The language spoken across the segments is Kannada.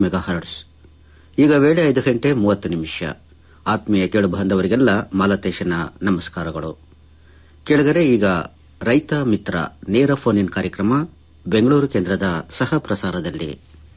ಮೆಗಾ ಹರ್ಡ್ಸ್ ಈಗ ವೇಳೆ ಐದು ಗಂಟೆ ಮೂವತ್ತು ನಿಮಿಷ ಆತ್ಮೀಯ ಕೇಳು ಬಾಂಧವರಿಗೆಲ್ಲ ಮಾಲತೇಶನ ನಮಸ್ಕಾರಗಳು ಕೆಳಗರೆ ಈಗ ರೈತ ಮಿತ್ರ ನೇರ ಫೋನ್ ಇನ್ ಕಾರ್ಯಕ್ರಮ ಬೆಂಗಳೂರು ಕೇಂದ್ರದ ಸಹ ಪ್ರಸಾರದಲ್ಲಿ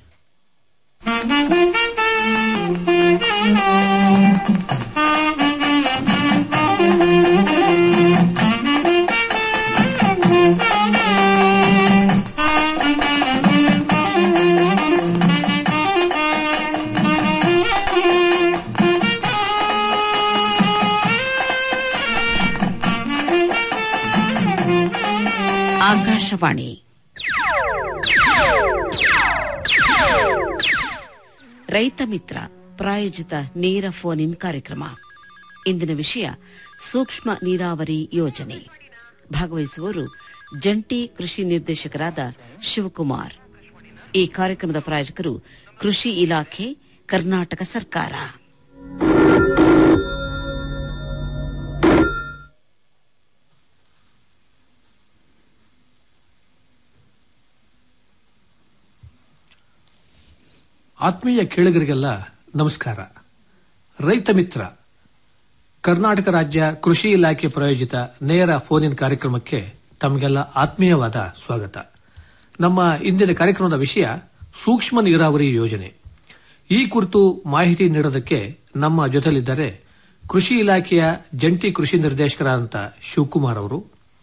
ಆಕಾಶವಾಣಿ ರೈತ ಮಿತ್ರ ಪ್ರಾಯೋಜಿತ ನೇರ ಫೋನ್ ಇನ್ ಕಾರ್ಯಕ್ರಮ ಇಂದಿನ ವಿಷಯ ಸೂಕ್ಷ್ಮ ನೀರಾವರಿ ಯೋಜನೆ ಭಾಗವಹಿಸುವವರು ಜಂಟಿ ಕೃಷಿ ನಿರ್ದೇಶಕರಾದ ಶಿವಕುಮಾರ್ ಈ ಕಾರ್ಯಕ್ರಮದ ಪ್ರಾಯೋಜಕರು ಕೃಷಿ ಇಲಾಖೆ ಕರ್ನಾಟಕ ಸರ್ಕಾರ ಆತ್ಮೀಯ ಕೇಳುಗರಿಗೆಲ್ಲ ನಮಸ್ಕಾರ ರೈತ ಮಿತ್ರ ಕರ್ನಾಟಕ ರಾಜ್ಯ ಕೃಷಿ ಇಲಾಖೆ ಪ್ರಾಯೋಜಿತ ನೇರ ಫೋನ್ ಇನ್ ಕಾರ್ಯಕ್ರಮಕ್ಕೆ ತಮಗೆಲ್ಲ ಆತ್ಮೀಯವಾದ ಸ್ವಾಗತ ನಮ್ಮ ಇಂದಿನ ಕಾರ್ಯಕ್ರಮದ ವಿಷಯ ಸೂಕ್ಷ್ಮ ನೀರಾವರಿ ಯೋಜನೆ ಈ ಕುರಿತು ಮಾಹಿತಿ ನೀಡೋದಕ್ಕೆ ನಮ್ಮ ಜೊತೆಲಿದ್ದಾರೆ ಕೃಷಿ ಇಲಾಖೆಯ ಜಂಟಿ ಕೃಷಿ ನಿರ್ದೇಶಕರಾದಂಥ ಶಿವಕುಮಾರ್ ಅವರು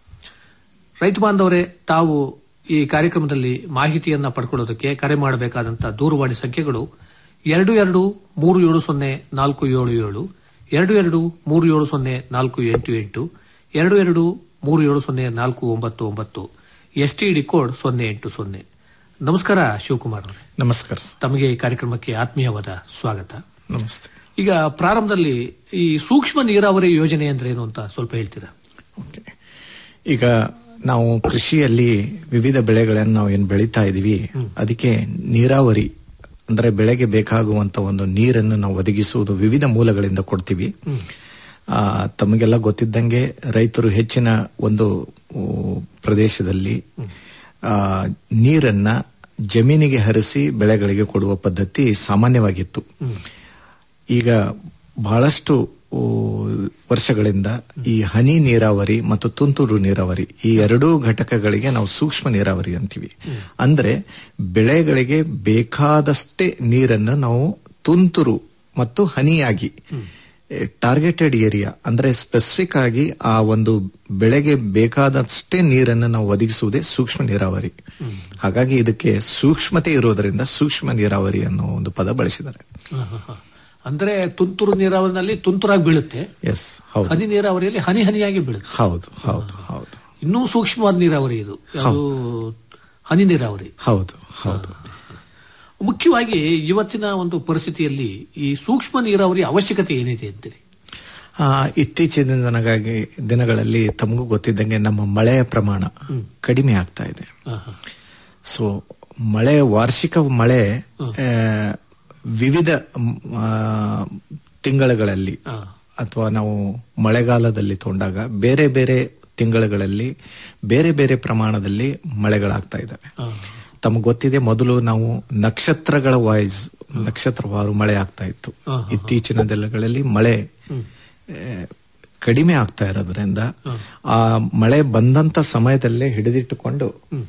ರೈತ ಬಾಂಧವರೇ ತಾವು ಈ ಕಾರ್ಯಕ್ರಮದಲ್ಲಿ ಮಾಹಿತಿಯನ್ನ ಪಡ್ಕೊಳ್ಳೋದಕ್ಕೆ ಕರೆ ಮಾಡಬೇಕಾದಂತಹ ದೂರವಾಣಿ ಸಂಖ್ಯೆಗಳು ಎರಡು ಎರಡು ಮೂರು ಏಳು ಸೊನ್ನೆ ನಾಲ್ಕು ಏಳು ಏಳು ಎರಡು ಎರಡು ಮೂರು ಏಳು ಸೊನ್ನೆ ನಾಲ್ಕು ಎಂಟು ಎಂಟು ಎರಡು ಎರಡು ಮೂರು ಏಳು ಸೊನ್ನೆ ನಾಲ್ಕು ಒಂಬತ್ತು ಒಂಬತ್ತು ಎಸ್ಟಿಡಿ ಕೋಡ್ ಸೊನ್ನೆ ಎಂಟು ಸೊನ್ನೆ ನಮಸ್ಕಾರ ಶಿವಕುಮಾರ್ ಅವರೇ ನಮಸ್ಕಾರ ಸರ್. ತಮಗೆ ಈ ಕಾರ್ಯಕ್ರಮಕ್ಕೆ ಆತ್ಮೀಯವಾದ ಸ್ವಾಗತ ನಮಸ್ತೆ ಈಗ ಪ್ರಾರಂಭದಲ್ಲಿ ಈ ಸೂಕ್ಷ್ಮ ನೀರಾವರಿ ಯೋಜನೆ ಅಂದ್ರೆ ಏನು ಅಂತ ಸ್ವಲ್ಪ ಹೇಳ್ತೀರಾ ಓಕೆ ಈಗ ನಾವು ಕೃಷಿಯಲ್ಲಿ ವಿವಿಧ ಬೆಳೆಗಳನ್ನು ನಾವು ಏನ್ ಬೆಳೀತಾ ಇದೀವಿ ಅದಕ್ಕೆ ನೀರಾವರಿ ಅಂದ್ರೆ ಬೆಳೆಗೆ ಬೇಕಾಗುವಂತ ಒಂದು ನೀರನ್ನು ನಾವು ಒದಗಿಸುವುದು ವಿವಿಧ ಮೂಲಗಳಿಂದ ಕೊಡ್ತೀವಿ ಆ, ತಮಗೆಲ್ಲ ಗೊತ್ತಿದ್ದಂಗೆ ರೈತರು ಹೆಚ್ಚಿನ ಒಂದು ಊ, ಪ್ರದೇಶದಲ್ಲಿ ಆ, ನೀರನ್ನ ಜಮೀನಿಗೆ ಹರಿಸಿ ಬೆಳೆಗಳಿಗೆ ಕೊಡುವ ಪದ್ಧತಿ ಸಾಮಾನ್ಯವಾಗಿತ್ತು ಈಗ ಬಹಳಷ್ಟು ಊ, ವರ್ಷಗಳಿಂದ ಈ ಹನಿ ನೀರಾವರಿ ಮತ್ತು ತುಂತುರು ನೀರಾವರಿ ಈ ಎರಡೂ ಘಟಕಗಳಿಗೆ ನಾವು ಸೂಕ್ಷ್ಮ ನೀರಾವರಿ ಅಂತೀವಿ ಅಂದ್ರೆ ಬೆಳೆಗಳಿಗೆ ಬೇಕಾದಷ್ಟೇ ನೀರನ್ನು ನಾವು ತುಂತುರು ಮತ್ತು ಹನಿಯಾಗಿ ಟಾರ್ಗೆಟೆಡ್ ಏರಿಯಾ ಅಂದ್ರೆ ಸ್ಪೆಸಿಫಿಕ್ ಆಗಿ ಆ ಒಂದು ಬೆಳೆಗೆ ಬೇಕಾದಷ್ಟೇ ನೀರನ್ನು ನಾವು ಒದಗಿಸುವುದೇ ಸೂಕ್ಷ್ಮ ನೀರಾವರಿ ಹಾಗಾಗಿ ಇದಕ್ಕೆ ಸೂಕ್ಷ್ಮತೆ ಇರೋದರಿಂದ ಸೂಕ್ಷ್ಮ ನೀರಾವರಿ ಅನ್ನೋ ಒಂದು ಪದ ಬಳಸಿದ್ದಾರೆ ಅಂದ್ರೆ ತುಂತುರು ನೀರಾವರಿನಲ್ಲಿ ತುಂತುರಾಗಿ ಬೀಳುತ್ತೆ ಎಸ್ ಹೌದು ಹನಿ ನೀರಾವರಿಯಲ್ಲಿ ಹನಿ ಹನಿಯಾಗಿ ಬೀಳುತ್ತೆ ಹೌದು ಹೌದು ಹೌದು ಇನ್ನೂ ಸೂಕ್ಷ್ಮವಾದ ನೀರಾವರಿ ಇದು ಅದು ಹನಿ ನೀರಾವರಿ ಹೌದು ಹೌದು ಮುಖ್ಯವಾಗಿ ಇವತ್ತಿನ ಒಂದು ಪರಿಸ್ಥಿತಿಯಲ್ಲಿ ಈ ಸೂಕ್ಷ್ಮ ನೀರಾವರಿ ಅವಶ್ಯಕತೆ ಏನಿದೆ ಅಂತೀರಿ ಆ, ಇತ್ತೀಚಿನ ದಿನಗಾಗಿ ದಿನಗಳಲ್ಲಿ ತಮಗೂ ಗೊತ್ತಿದ್ದಂಗೆ ನಮ್ಮ ಮಳೆಯ ಪ್ರಮಾಣ ಕಡಿಮೆ ಆಗ್ತಾ ಇದೆ ಆಹಾ. ಸೊ ಮಳೆ ವಾರ್ಷಿಕ ಮಳೆ ಆ, ವಿವಿಧ ಮ್, ಆ, ತಿಂಗಳುಗಳಲ್ಲಿ ಆ. ಅಥವಾ ನಾವು ಮಳೆಗಾಲದಲ್ಲಿ ತಗೊಂಡಾಗ ಬೇರೆ ಬೇರೆ ತಿಂಗಳುಗಳಲ್ಲಿ ಬೇರೆ ಬೇರೆ ಪ್ರಮಾಣದಲ್ಲಿ ಮಳೆಗಳಾಗ್ತಾ ಇದ್ದಾವೆ ಆ. ತಮಗೆ ಗೊತ್ತಿದೆ ಮೊದಲು ನಾವು ನಕ್ಷತ್ರಗಳ ವಾಯ್ಸ್ ನಕ್ಷತ್ರವಾರು ಮಳೆ ಆಗ್ತಾ ಇತ್ತು ಇತ್ತೀಚಿನ ದಿನಗಳಲ್ಲಿ ಮಳೆ ಆ, ಕಡಿಮೆ ಆಗ್ತಾ ಇರೋದ್ರಿಂದ ಆ ಮಳೆ ಬಂದಂತ ಸಮಯದಲ್ಲೇ ಹಿಡಿದಿಟ್ಟುಕೊಂಡು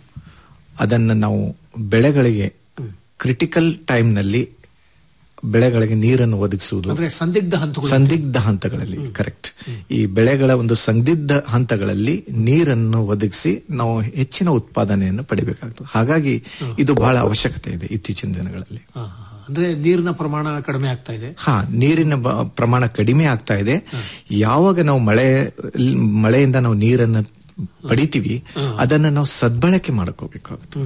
ಅದನ್ನ ನಾವು ಬೆಳೆಗಳಿಗೆ ಕ್ರಿಟಿಕಲ್ ಟೈಮ್ ನಲ್ಲಿ ಬೆಳೆಗಳಿಗೆ ನೀರನ್ನು ಒದಗಿಸುವುದು ಅಂದ್ರೆ ಸಂದಿಗ್ಧ ಹಂತಗಳು ಸಂದಿಗ್ಧ ಹಂತಗಳಲ್ಲಿ ಕರೆಕ್ಟ್ ಈ ಬೆಳೆಗಳ ಒಂದು ಸಂದಿಗ್ಧ ಹಂತಗಳಲ್ಲಿ ನೀರನ್ನು ಒದಗಿಸಿ ನಾವು ಹೆಚ್ಚಿನ ಉತ್ಪಾದನೆಯನ್ನು ಪಡಿಬೇಕಾಗ್ತದೆ ಹಾಗಾಗಿ ಇದು ಬಹಳ ಅವಶ್ಯಕತೆ ಇದೆ ಇತ್ತೀಚಿನ ದಿನಗಳಲ್ಲಿ ಆಹಾ. ಅಂದ್ರೆ ನೀರಿನ ಪ್ರಮಾಣ ಕಡಿಮೆ ಆಗ್ತಾ ಇದೆ ಹಾ ನೀರಿನ ಬ- ಪ್ರಮಾಣ ಕಡಿಮೆ ಆಗ್ತಾ ಇದೆ ಯಾವಾಗ ನಾವು ಮಳೆ ಮಳೆಯಿಂದ ನಾವು ನೀರನ್ನು ಪಡಿತೀವಿ ಅದನ್ನ ನಾವು ಸದ್ಬಳಕೆ ಮಾಡ್ಕೋಬೇಕಾಗುತ್ತೆ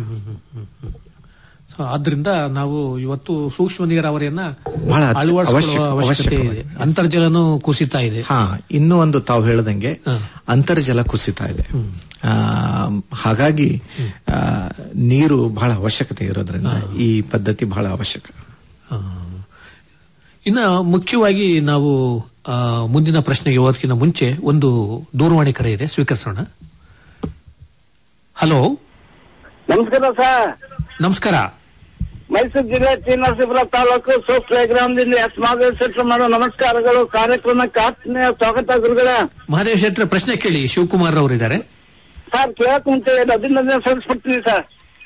ಸೊ, ಆದ್ರಿಂದ ನಾವು ಇವತ್ತು ಸೂಕ್ಷ್ಮ ನೀರಾವರಿಯನ್ನ ಬಹಳ ಅತ್- ಅಳವಡಿಸಿಕೊಳ್ಳುವ ಅವಶ್ಯಕ- ಅವಶ್ಯಕತೆ ಇದೆ ಅವಶ್ಯಕವಾಗಿದೆ. ಅಂತರ್ಜಲನೂ ಕುಸಿತಾ ಇದೆ ಹಾ ಇನ್ನೂ ಒಂದು ತಾವು ಹೇಳ್ದಂಗೆ ಅಂತರ್ಜಲ ಕುಸಿತಾ ಇದೆ ಆ, ಹಾಗಾಗಿ ಆ, ನೀರು ಬಹಳ ಅವಶ್ಯಕತೆ ಇರೋದ್ರಿಂದ ಈ ಪದ್ಧತಿ ಬಹಳ ಅವಶ್ಯಕ ಆ. ಇನ್ನ ಮುಖ್ಯವಾಗಿ ನಾವು ಆ, ಮುಂದಿನ ಪ್ರಶ್ನೆಗೆ ಹೋಗೋದಕ್ಕಿಂತ ಮುಂಚೆ ಒಂದು ದೂರವಾಣಿ ಕರೆ ಇದೆ ಸ್ವೀಕರಿಸೋಣ ಹಲೋ ನಮಸ್ಕಾರ ಸರ್ ನಮಸ್ಕಾರ ಮೈಸೂರು ಜಿಲ್ಲೆ ಟಿ ನರಸೀಪುರ ತಾಲೂಕು ಸೋಸ್ಲೆ ಗ್ರಾಮದಿಂದ ಎಸ್ ಮಾದೇಶ್ವರ ಮಾಡೋ ನಮಸ್ಕಾರಗಳು ಕಾರ್ಯಕ್ರಮಕ್ಕೆ ಆತ್ಮೀಯ ಸ್ವಾಗತ ಗುರುಗಳೇ ಮಹದೇವ್ ಶೆಟ್ರ ಪ್ರಶ್ನೆ ಕೇಳಿ ಶಿವಕುಮಾರ್ ಅವರು ಇದ್ದಾರೆ ಸರ್ ಕೇಳಕ್ ಮುಂಚೆ ಅಭಿನಂದನೆ ಸಲ್ಲಿಸ್ಬಿಡ್ತೀನಿ ಸರ್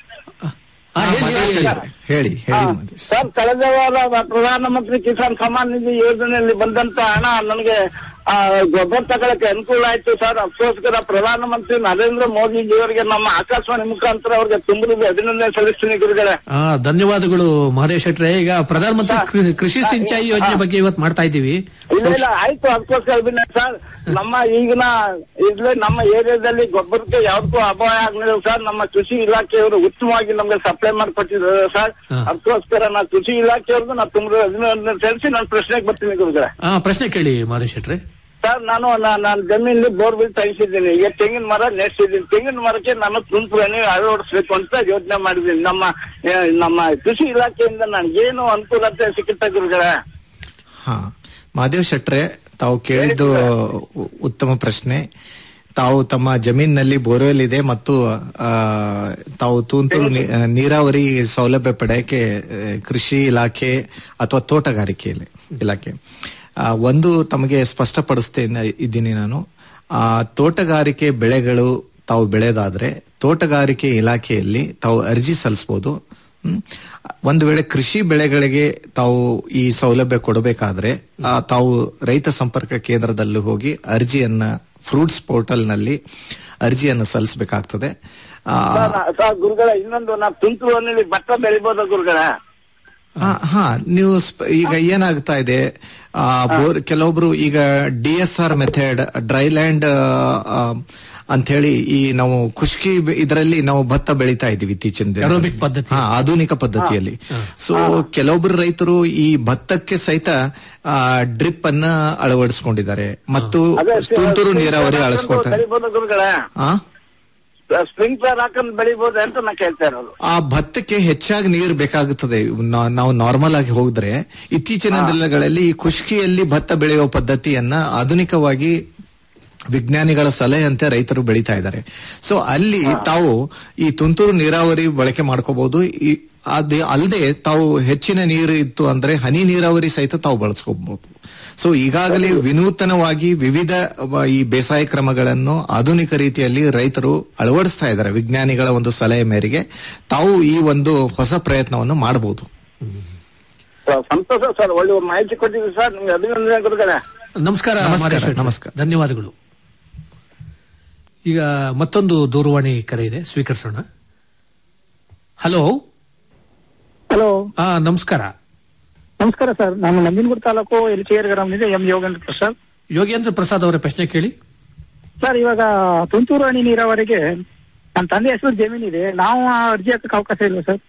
ಆ, ಹೇಳಿ, ಹೇಳಿ, ಹೇಳಿ. ಹೇಳಿ ಹಾ. ಹೇಳಿ ಮಹದೇಶ್. ಸರ್ ಕಳೆದ ವಾರ ಪ್ರಧಾನಮಂತ್ರಿ ಕಿಸಾನ್ ಸಮ್ಮಾನ್ ನಿಧಿ ಯೋಜನೆಯಲ್ಲಿ ಬಂದಂತ ಹಣ ನನಗೆ ಆ, ಗೊಬ್ಬರ ತಗೊಳಕ್ಕೆ ಅನುಕೂಲ ಆಯ್ತು ಸರ್ ಅದಕ್ಕೋಸ್ಕರ ಪ್ರಧಾನಮಂತ್ರಿ ನರೇಂದ್ರ ಮೋದಿಜಿ ಅವರಿಗೆ ನಮ್ಮ ಆಕಾಶವಾಣಿ ಮುಖಾಂತರ ಅವ್ರಿಗೆ ತುಂಬುದು ಅಭಿನಂದನೆ ಸಲ್ಲಿಸ್ತೀನಿ ಗುರುಗಳೇ ಆ, ಧನ್ಯವಾದಗಳು ಮಹದೇವ್ ಶೆಟ್ರೆ ಈಗ ಪ್ರಧಾನಮಂತ್ರಿ ಕೃ- ಕೃಷಿ ಸಿಂಚಾಯಿ ಯೋಜನೆ ಬಗ್ಗೆ ಇವತ್ತು ಮಾಡ್ತಾ ಇದ್ದೀವಿ ಇಲ್ಲ ಇಲ್ಲ ಆಯ್ತು ಅದಕ್ಕೋಸ್ಕರ ಅಭಿನಯ ಸರ್ ನಮ್ಮ ಈಗಿನ ಇಲ್ಲೇ ನಮ್ಮ ಏರಿಯಾದಲ್ಲಿ ಗೊಬ್ಬರಕ್ಕೆ ಯಾವ್ದಕ್ಕೂ ಅಪಾಯ ಆಗ್ಲಿಲ್ಲ ಸರ್ ನಮ್ಮ ಕೃಷಿ ಇಲಾಖೆಯವರು ಉತ್ತಮವಾಗಿ ನಮ್ಗೆ ಸಪ್ಲೈ ಮಾಡ್ಕೊಟ್ಟಿದ್ದಾರೆ ಸರ್ ಹಾ. ಅದಕ್ಕೋಸ್ಕರ ನಾ ಕೃಷಿ ಇಲಾಖೆಯವ್ರಿಗೂ ನಾ ತುಂಬ ಅಭಿನಂದನೆ ಸಲ್ಲಿಸಿ ನಾನು ಪ್ರಶ್ನೆಗೆ ಬರ್ತೀನಿ ಗುರುಗಳೇ ಆ ಪ್ರಶ್ನೆ ಕೇಳಿ ಮಹದೇವ್ ಶೆಟ್ರೆ ಸರ್ ನಾನು ನಾನು ಜಮೀನಲ್ಲಿ ಬೋರ್ವೆಲ್ ತೆಗಿಸಿದ್ದೀನಿ ಈಗ ತೆಂಗಿನ ಮರ ನೆಡ್ಸಿದ್ದೀನಿ ತೆಂಗಿನ ಮರಕ್ಕೆ ನಾನು ತುಂತುರನ್ನು ಅಳವಡಿಸ್ಬೇಕು ಅಂತ ಯೋಚನೆ ಮಾಡಿದ್ದೀನಿ ನಮ್ಮ ಆ, ನಮ್ಮ ಕೃಷಿ ಇಲಾಖೆಯಿಂದ ನನಗೇನು ಅನುಕೂಲತೆ ಸಿಕ್ಕುತ್ತೆ ಗುರುಗಳೇ ಹಾ ಮಹಾದೇವ್ ಶೆಟ್ರೆ ತಾವು ಕೇಳಿದ್ದು ಉ- ಉತ್ತಮ ಪ್ರಶ್ನೆ ತಾವು ತಮ್ಮ ಜಮೀನಿನಲ್ಲಿ ಬೋರ್ವೆಲ್ ಇದೆ ಮತ್ತು ಆ, ತಾವು ತುಂತುರು ನೀ- ಆ, ನೀರಾವರಿ ಸೌಲಭ್ಯ ಪಡೆಯಕ್ಕೆ ಆ, ಕೃಷಿ ಇಲಾಖೆ ಅಥವಾ ತೋಟಗಾರಿಕೆ ಇಲ- ಇಲಾಖೆ ಆ, ಒಂದು ತಮಗೆ ಸ್ಪಷ್ಟಪಡಿಸ್ತೇನೆ ಇದ್ದೀನಿ ನಾನು ಆ ತೋಟಗಾರಿಕೆ ಬೆಳೆಗಳು ತಾವು ಬೆಳೆದಾದ್ರೆ ತೋಟಗಾರಿಕೆ ಇಲಾಖೆಯಲ್ಲಿ ತಾವು ಅರ್ಜಿ ಸಲ್ಲಿಸಬಹುದು ಹ್ಮ್. ಒಂದು ವೇಳೆ ಕೃಷಿ ಬೆಳೆಗಳಿಗೆ ತಾವು ಈ ಸೌಲಭ್ಯ ಕೊಡಬೇಕಾದ್ರೆ ಆ, ತಾವು ರೈತ ಸಂಪರ್ಕ ಕೇಂದ್ರದಲ್ಲಿ ಹೋಗಿ ಅರ್ಜಿಯನ್ನ ಫ್ರೂಟ್ಸ್ ಪೋರ್ಟಲ್ ನಲ್ಲಿ ಅರ್ಜಿಯನ್ನು ಸಲ್ಲಿಸಬೇಕಾಗ್ತದೆ ಆ, ಸರ್, ಸರ್ ಗುರುಗಳ ಇನ್ನೊಂದು ನಾ ತುಂತುರು ಹಣ್ಣಲ್ಲಿ ಭತ್ತ ಬೆಳಿಬೋದ ಗುರುಗಳ ಆ, ಹಾ ನೀವು ಸ್ಪ- ಈಗ ಏನಾಗ್ತಾ ಇದೆ ಆ, ಬೋರ್ ಕೆಲವೊಬ್ರು ಈಗ D S R method dry land ಅಂತ ಹೇಳಿ ಈ ನಾವು ಖುಷ್ಕಿ ಇದರಲ್ಲಿ ನಾವು ಭತ್ತ ಬೆಳೀತಾ ಇದೀವಿ ಇತ್ತೀಚಿನ ದಿನಗಳಲ್ಲಿ. Aerobic ಪದ್ಧತಿ. ಹಾ ಆಧುನಿಕ ಪದ್ಧತಿಯಲ್ಲಿ ಸೊ ಕೆಲವೊಬ್ರು ರೈತರು ಈ ಭತ್ತಕ್ಕೆ ಸಹಿತ ಡ್ರಿಪ್ ಅನ್ನ ಅಳವಡಿಸ್ಕೊಂಡಿದ್ದಾರೆ ಮತ್ತು ಅದೇ ತುಂತುರು ನೀರಾವರಿ ಅಳವಡಿಸ್ಕೊಳ್ತಾರೆ ಬೆಳಿಬೋದ ಗುರುಗಳ ಆ ಸ್ಪ್ರಿಂಕ್ಲರ್ ಹಾಕೊಂಡು ಬೆಳಿಬೋದ ಅಂತ ನಾ ಕೇಳ್ತಾ ಇರೋದು ಆ ಭತ್ತಕ್ಕೆ ಹೆಚ್ಚಾಗಿ ನೀರು ಬೇಕಾಗುತ್ತದೆ ನಾ- ನಾವು ನಾರ್ಮಲ್ ಆಗಿ ಹೋದ್ರೆ ಇತ್ತೀಚಿನ ದಿನಗಳಲ್ಲಿ ಈ ಖುಷ್ಕಿಯಲ್ಲಿ ಭತ್ತ ಬೆಳೆಯುವ ಪದ್ಧತಿಯನ್ನ ಆಧುನಿಕವಾಗಿ ವಿಜ್ಞಾನಿಗಳ ಸಲಹೆಯಂತೆ ರೈತರು ಬೆಳೀತಾ ಇದ್ದಾರೆ ಸೊ ಅಲ್ಲಿ ತಾವು ಈ ತುಂತುರು ನೀರಾವರಿ ಬಳಕೆ ಮಾಡ್ಕೋಬಹುದು ಅದೇ ಅಲ್ಲದೆ ತಾವು ಹೆಚ್ಚಿನ ನೀರು ಇತ್ತು ಅಂದ್ರೆ ಹನಿ ನೀರಾವರಿ ಸಹಿತ ತಾವು ಬಳಸ್ಕೋಬಹುದು ಸೊ ಈಗಾಗಲೇ ವಿನೂತನವಾಗಿ ವಿವಿಧ ವ- ಈ ಬೇಸಾಯ ಕ್ರಮಗಳನ್ನು ಆಧುನಿಕ ರೀತಿಯಲ್ಲಿ ರೈತರು ಅಳವಡಿಸ್ತಾ ಇದ್ದಾರೆ ವಿಜ್ಞಾನಿಗಳ ಒಂದು ಸಲಹೆ ಮೇರೆಗೆ ತಾವು ಈ ಒಂದು ಹೊಸ ಪ್ರಯತ್ನವನ್ನು ಮಾಡಬಹುದು ಸರ್, ಸಂತೋಷ ಸರ್ ಒಳ್ಳೆ ಮಾಹಿತಿ ಕೊಟ್ಟಿದ್ದೀವಿ ಸರ್ ನಿಮ್ಗೆ ಅಭಿನಂದನೆ ಗುರುಗಳೇ ನಮಸ್ಕಾರ ನಮಸ್ಕಾರ, ಮಹದೇವ್ ಶೆಟ್ರೆ. ನಮಸ್ಕಾರ. ಧನ್ಯವಾದಗಳು ಈಗ ಮತ್ತೊಂದು ದೂರವಾಣಿ ಕರೆ ಇದೆ ಸ್ವೀಕರಿಸೋಣ ಹಲೋ ಹಲೋ ಆ ನಮಸ್ಕಾರ ನಮಸ್ಕಾರ ಸರ್ ನಾನು ನಂಜನಗೂಡು ತಾಲೂಕು ಎಲ್ಚಿಯರ್ ಗ್ರಾಮದಿಂದ ಎಂ ಯೋಗೇಂದ್ರ ಪ್ರಸಾದ್ ಯೋಗೇಂದ್ರ ಪ್ರಸಾದ್ ಅವರ ಪ್ರಶ್ನೆ ಕೇಳಿ ಸರ್ ಇವಾಗ ತುಂತುರು ಹನಿ ನೀರಾವರಿಗೆ ನನ್ನ ತಂದೆ ಹೆಸರು ಜಮೀನಿದೆ ನಾವು ಆ ಅರ್ಜಿ ಹಾಕಕ್ಕೆ ಅವಕಾಶ ಇಲ್ಲ ಸರ್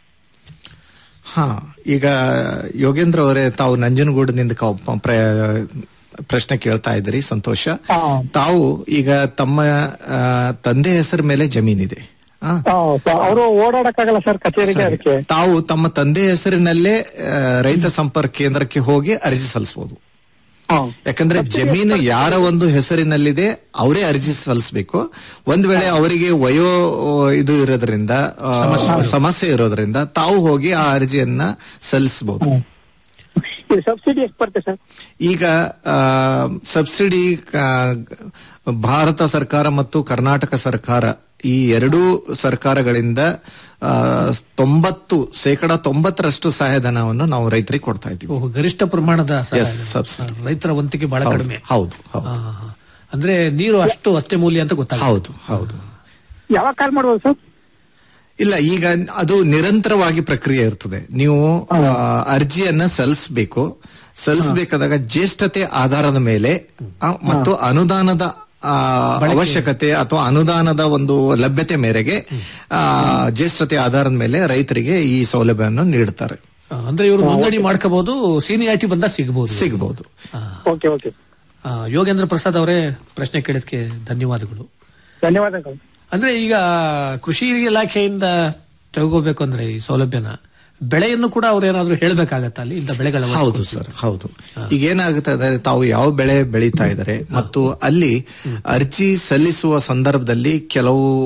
ಹಾ ಈಗ ಯೋಗೇಂದ್ರ ಅವರೇ ತಾವು ನಂಜನಗೂಡಿನಿಂದ ಕ- ಪ- ಪ್ರ- ಪ್ರಶ್ನೆ ಕೇಳ್ತಾ ಇದ್ದೀರಿ ಸಂತೋಷ ಹಾ. ತಾವು ಈಗ ತಮ್ಮ ಆ, ತಂದೆ ಹೆಸರ ಮೇಲೆ ಜಮೀನಿದೆ ಆ? ಅವರು ಓಡಾಡಕ್ಕಾಗಲ್ಲ ಸರ್ ಕಚೇರಿಗೆ ಸರಿ. ಅದಕ್ಕೆ ತಾವು ತಮ್ಮ ತಂದೆ ಹೆಸರಿನಲ್ಲೇ ಆ, ರೈತ ಸಂಪರ್ಕ ಕೇಂದ್ರಕ್ಕೆ ಹೋಗಿ ಅರ್ಜಿ ಸಲ್ಲಿಸಬಹುದು ಹಾ. ಯಾಕಂದ್ರೆ ಜಮೀನು ಯಾರ ಒಂದು ಹೆಸರಿನಲ್ಲಿದೆ ಅವರೇ ಅರ್ಜಿ ಸಲ್ಲಿಸಬೇಕು ಒಂದ್ ವೇಳೆ ಅವರಿಗೆ ವಯೋ ಇದು ಇರೋದ್ರಿಂದ ಆ, ಸಮಸ್ಯೆ ಇರೋದ್ರಿಂದ ತಾವು ಹೋಗಿ ಆ ಅರ್ಜಿಯನ್ನ ಸಲ್ಲಿಸಬಹುದು ಇದು ಸಬ್ಸಿಡಿ ಎಷ್ಟು ಬರುತ್ತೆ ಸರ್ ಈಗ ಆ, ಸಬ್ಸಿಡಿ ಆ, ಭಾರತ ಸರ್ಕಾರ ಮತ್ತು ಕರ್ನಾಟಕ ಸರ್ಕಾರ ಈ ಎರಡೂ ಸರ್ಕಾರಗಳಿಂದ ಆ, ತೊಂಬತ್ತು ಶೇಕಡ ತೊಂಬತ್ತರಷ್ಟು ಸಹಾಯಧನವನ್ನು ನಾವು ರೈತರಿಗೆ ಕೊಡ್ತಾ ಇದ್ದೀವಿ ಓಹ್, ಗರಿಷ್ಠ ಪ್ರಮಾಣದ ಸಹಾಯ. Yes, subsidy. ರೈತರ ವಂತಿಗೆ ಬಹಳ ಹೌದು, ಕಡಿಮೆ ಹೌದು ಹೌದು ಆ, ಅಂದ್ರೆ ನೀರು ಅಷ್ಟು ಅತ್ಯಮೂಲ್ಯ ಅಂತ ಗೊತ್ತಾಗ ಹೌದು ಹೌದು ಯಾವಾಗ ಕಾಲ್ ಮಾಡ್ಬೋದು ಸರ್ ಇಲ್ಲ ಈಗ ಅದು ನಿರಂತರವಾಗಿ ಪ್ರಕ್ರಿಯೆ ಇರ್ತದೆ ನೀವು ಆ, ಅರ್ಜಿಯನ್ನ ಸಲ್ಲಿಸಬೇಕು ಸಲ್ಲಿಸಬೇಕಾದಾಗ ಜ್ಯೇಷ್ಠತೆ ಆಧಾರದ ಮೇಲೆ ಆ, ಮತ್ತು ಅನುದಾನದ ಆ, ಅವಶ್ಯಕತೆ ಅಥವಾ ಅನುದಾನದ ಒಂದು ಲಭ್ಯತೆ ಮೇರೆಗೆ ಆ, ಜ್ಯೇಷ್ಠತೆ ಆಧಾರದ ಮೇಲೆ ರೈತರಿಗೆ ಈ ಸೌಲಭ್ಯವನ್ನು ನೀಡುತ್ತಾರೆ ಅಂದ್ರೆ ಇವರು ನೋಂದಣಿ ಮಾಡ್ಕೋಬಹುದು ಸೀನಿಯಾರಿಟಿ ಬಂದ ಸಿಗಬಹುದು ಸಿಗಬಹುದು ಓಕೆ ಓಕೆ ಯೋಗೇಂದ್ರ ಪ್ರಸಾದ್ ಅವರೇ ಪ್ರಶ್ನೆ ಕೇಳಿದ್ಕೆ ಧನ್ಯವಾದಗಳು ಧನ್ಯವಾದಗಳು ಅಂದ್ರೆ ಈಗ ಕೃಷಿ ಇಲಾಖೆಯಿಂದ ತಗೋಬೇಕು ಅಂದ್ರೆ ಈ ಸೌಲಭ್ಯನ ಬೆಳೆಯನ್ನು ಕೂಡ ಅವ್ರು ಏನಾದ್ರು ಹೇಳ್ಬೇಕಾಗತ್ತ ಅಲ್ಲಿ ಇಂಥ ಬೆಳೆಗಳ ಹೌದು ಸರ್ ಹೌದು ಈಗ ಏನಾಗುತ್ತೆ ಅಂದ್ರೆ ತಾವು ಯಾವ ಬೆಳೆ ಬೆಳೀತಾ ಇದ್ದಾರೆ ಮತ್ತು ಅಲ್ಲಿ ಅರ್ಜಿ ಸಲ್ಲಿಸುವ ಸಂದರ್ಭದಲ್ಲಿ ಕೆಲವು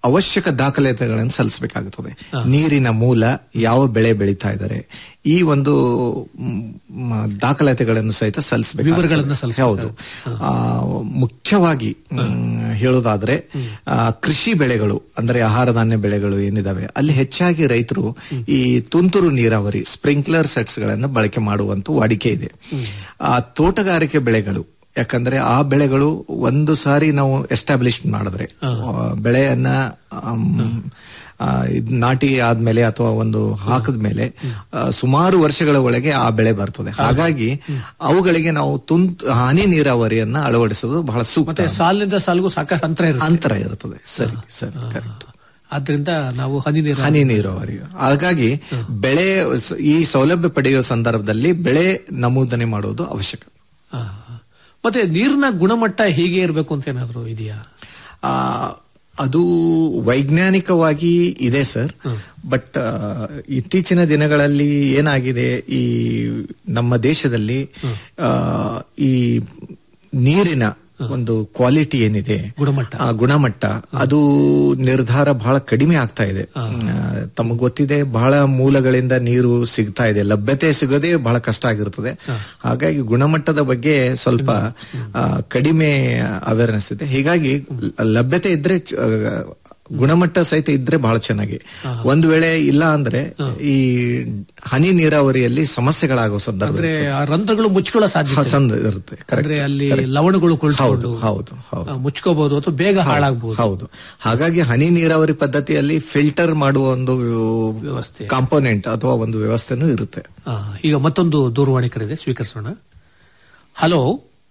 ಅವಶ್ಯಕ ದಾಖಲಾತಿಗಳನ್ನು ಸಲ್ಲಿಸಬೇಕಾಗುತ್ತದೆ ನೀರಿನ ಮೂಲ ಯಾವ ಬೆಳೆ ಬೆಳೀತಾ ಇದ್ದಾರೆ ಈ ಒಂದು ಮ್, ಮ, ದಾಖಲಾತಿಗಳನ್ನು ಸಹಿತ ವಿವರಗಳನ್ನ ಸಲ್ಲಿಸಬೇಕು ಹೌದು ಸಲ್ಲಿಸ್ಬೇಕಾಗುತ್ತೆ. ಆ, ಮುಖ್ಯವಾಗಿ ಮ್, ಹೇಳೋದಾದ್ರೆ ಆ, ಕೃಷಿ ಬೆಳೆಗಳು ಅಂದ್ರೆ ಆಹಾರ ಧಾನ್ಯ ಬೆಳೆಗಳು ಏನಿದಾವೆ ಅಲ್ಲಿ ಹೆಚ್ಚಾಗಿ ರೈತರು ಈ ತುಂತುರು ನೀರಾವರಿ ಸ್ಪ್ರಿಂಕ್ಲರ್ ಸೆಟ್ಸ್ ಗಳನ್ನು ಬಳಕೆ ಮಾಡುವಂತ ವಾಡಿಕೆ ಇದೆ ಆ ತೋಟಗಾರಿಕೆ ಬೆಳೆಗಳು ಯಾಕಂದ್ರೆ ಆ ಬೆಳೆಗಳು ಒಂದು ಸಾರಿ ನಾವು ಎಸ್ಟಾಬ್ಲಿಷ್ ಮಾಡಿದ್ರೆ ಆ, ಬೆಳೆಯನ್ನ ಆಮ್, ಆ, ಇದ್ ನಾಟಿ ಆದ್ಮೇಲೆ ಅಥವಾ ಒಂದು ಹಾಕದ ಮೇಲೆ ಸುಮಾರು ವರ್ಷಗಳ ಒಳಗೆ ಆ ಬೆಳೆ ಬರ್ತದೆ ಹಾಗಾಗಿ ಅವುಗಳಿಗೆ ನಾವು ತುಂತ್ ಹನಿ ನೀರಾವರಿಯನ್ನ ಅಳವಡಿಸೋದು ಬಹಳ ಸೂಕ್ತ ಮತ್ತೆ ಸಾಲಿನಿಂದ ಸಾಲಿಗೂ ಸಾಕಷ್ಟು ಅಂತರ ಇರುತ್ತೆ ಅಂತರ ಇರುತ್ತದೆ ಸರಿ ಸರಿ ಕರೆಕ್ಟ್ ಆದ್ರಿಂದ ನಾವು ಹನಿ ನೀರು ಹನಿ ನೀರಾವರಿ ಹಾಗಾಗಿ ಬೆಳೆ ಸ- ಈ ಸೌಲಭ್ಯ ಪಡೆಯುವ ಸಂದರ್ಭದಲ್ಲಿ ಬೆಳೆ ನಮೂದನೆ ಮಾಡುವುದು ಅವಶ್ಯಕ ಆ, ಮತ್ತೆ ನೀರಿನ ಗುಣಮಟ್ಟ ಹೀಗೆ ಇರಬೇಕು ಅಂತ ಏನಾದ್ರು ಇದೆಯಾ ಆ, ಅದು ವೈಜ್ಞಾನಿಕವಾಗಿ ಇದೆ ಸರ್ ಬಟ್ ಇತ್ತೀಚಿನ ದಿನಗಳಲ್ಲಿ ಏನಾಗಿದೆ ಈ ನಮ್ಮ ದೇಶದಲ್ಲಿ ಆ, ಈ ನೀರಿನ ಒಂದು ಕ್ವಾಲಿಟಿ ಏನಿದೆ ಗುಣಮಟ್ಟ. ಆ ಗುಣಮಟ್ಟ ಅದು ನಿರ್ಧಾರ ಬಹಳ ಕಡಿಮೆ ಆಗ್ತಾ ಇದೆ ತಮಗೆ ಗೊತ್ತಿದೆ ಬಹಳ ಮೂಲಗಳಿಂದ ನೀರು ಸಿಗ್ತಾ ಇದೆ ಲಭ್ಯತೆ ಸಿಗೋದೇ ಬಹಳ ಕಷ್ಟ ಆಗಿರ್ತದೆ ಹಾಗಾಗಿ ಗುಣಮಟ್ಟದ ಬಗ್ಗೆ ಸ್ವಲ್ಪ ಆ, ಕಡಿಮೆ ಅವೇರ್ನೆಸ್ ಇದೆ ಹೀಗಾಗಿ ಲಭ್ಯತೆ ಇದ್ರೆ ಚ- ಆ, ಗುಣಮಟ್ಟ ಸಹಿತ ಇದ್ರೆ ಬಹಳ ಚೆನ್ನಾಗಿ ಒಂದು ವೇಳೆ ಇಲ್ಲ ಅಂದ್ರೆ ಈ ಹನಿ ನೀರಾವರಿಯಲ್ಲಿ ಸಮಸ್ಯೆಗಳಾಗೋ ಸಂದರ್ಭ ಅಂದ್ರೆ ಆ ರಂಧ್ರಗಳು ಮುಚ್ಕೊಳ್ಳೋ ಸಾಧ್ಯತೆ ಇದೆ. ಸಂದ- ಇರುತ್ತೆ correct. ಅಂದ್ರೆ ಅಲ್ಲಿ ಲವಣಗಳು ಹೌದು ಕುಳಿತುಕೊಂಡು ಹೌದು ಹೌದು ಮುಚ್ಕೋಬಹುದು ಅಥವಾ ಬೇಗ ಹಾಳಾಗಬಹುದು ಹೌದು ಹಾಗಾಗಿ ಹನಿ ನೀರಾವರಿ ಪದ್ಧತಿಯಲ್ಲಿ ಫಿಲ್ಟರ್ ಮಾಡುವ ಒಂದು ವ್ಯವಸ್ಥೆ. ಕಾಂಪೋನೆಂಟ್ ಅಥವಾ ಒಂದು ವ್ಯವಸ್ಥೆನೂ ಇರುತ್ತೆ ಆ, ಈಗ ಮತ್ತೊಂದು ದೂರವಾಣಿ ಕರೆ ಇದೆ ಸ್ವೀಕರಿಸೋಣ hello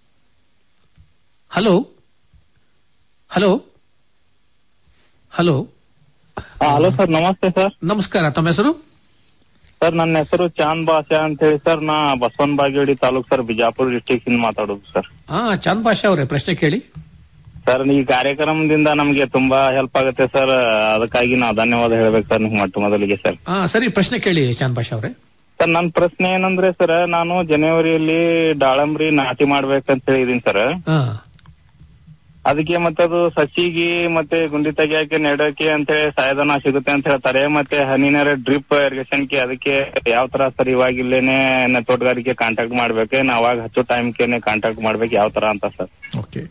hello hello hello hello sir ನಮಸ್ತೆ ಸರ್ ನಮಸ್ಕಾರ ತಮ್ಮ ಹೆಸರು ಸರ್ ನನ್ನ ಹೆಸರು ಚಾಂದ್ ಬಾಷಾ ಅಂತ ಹೇಳಿ ಸರ್ ನಾ ಬಸವನ ಬಾಗೇವಾಡಿ ತಾಲೂಕ್ ಸರ್ ಬಿಜಾಪುರ ಡಿಸ್ಟಿಕ್ ಇಂದ ಮಾತಾಡೋದು ಸರ್ ಹಾ ಚಂದ್ ಭಾಷಾ ಅವರೇ ಪ್ರಶ್ನೆ ಕೇಳಿ ಸರ್ ಈ ಕಾರ್ಯಕ್ರಮದಿಂದ ನಮ್ಗೆ ತುಂಬಾ ಹೆಲ್ಪ್ ಆಗುತ್ತೆ ಸರ್ ಅದಕ್ಕಾಗಿ ನಾವು ಧನ್ಯವಾದ ಹೇಳ್ಬೇಕು ಸರ್ ನಿಮ್ಗೆ ಮೊಟ್ಟ ಮೊದಲಿಗೆ ಸರ್ ಹಾ ಸರಿ ಪ್ರಶ್ನೆ ಕೇಳಿ ಚಂದ್ ಭಾಷಾ ಅವರೇ ಸರ್ ನನ್ನ ಪ್ರಶ್ನೆ ಏನಂದ್ರೆ ಸರ್ ನಾನು ಜನವರಿಯಲ್ಲಿ ದಾಳಂಬ್ರಿ ನಾಟಿ ಮಾಡ್ಬೇಕಂತ ಹೇಳಿದೀನಿ ಸರ್ ಹಾ ಅದಕ್ಕೆ ಮತ್ತೆ ಅದು ಸಸಿಗಿ ಮತ್ತೆ ಗುಂಡಿ ತೆಗಿಯಕ್ಕೆ ನೆಡಕ್ಕೆ ಅಂತ ಹೇಳಿ ಸಹಾಯಧನ ಸಿಗುತ್ತೆ ಅಂತ ಹೇಳ್ತಾರೆ ಮತ್ತೆ ಹನಿ ನೀರ ಡ್ರಿಪ್ ಇರಿಗೇಷನ್ ಗೆ ಅದಕ್ಕೆ ಯಾವ ತರ ಸರ್ ಇವಾಗ ಇಲ್ಲೇನೆ ನ- ತೋಟಗಾರಿಕೆ ಕಾಂಟ್ಯಾಕ್ಟ್ ಮಾಡ್ಬೇಕು ನಾ ಅವಾಗ ಹಚ್ಚೋ ಟೈಮ್ಗೆನೆ ಕಾಂಟ್ಯಾಕ್ಟ್ ಮಾಡ್ಬೇಕು ಯಾವ ತರ ಅಂತ ಸರ್ ಓಕೆ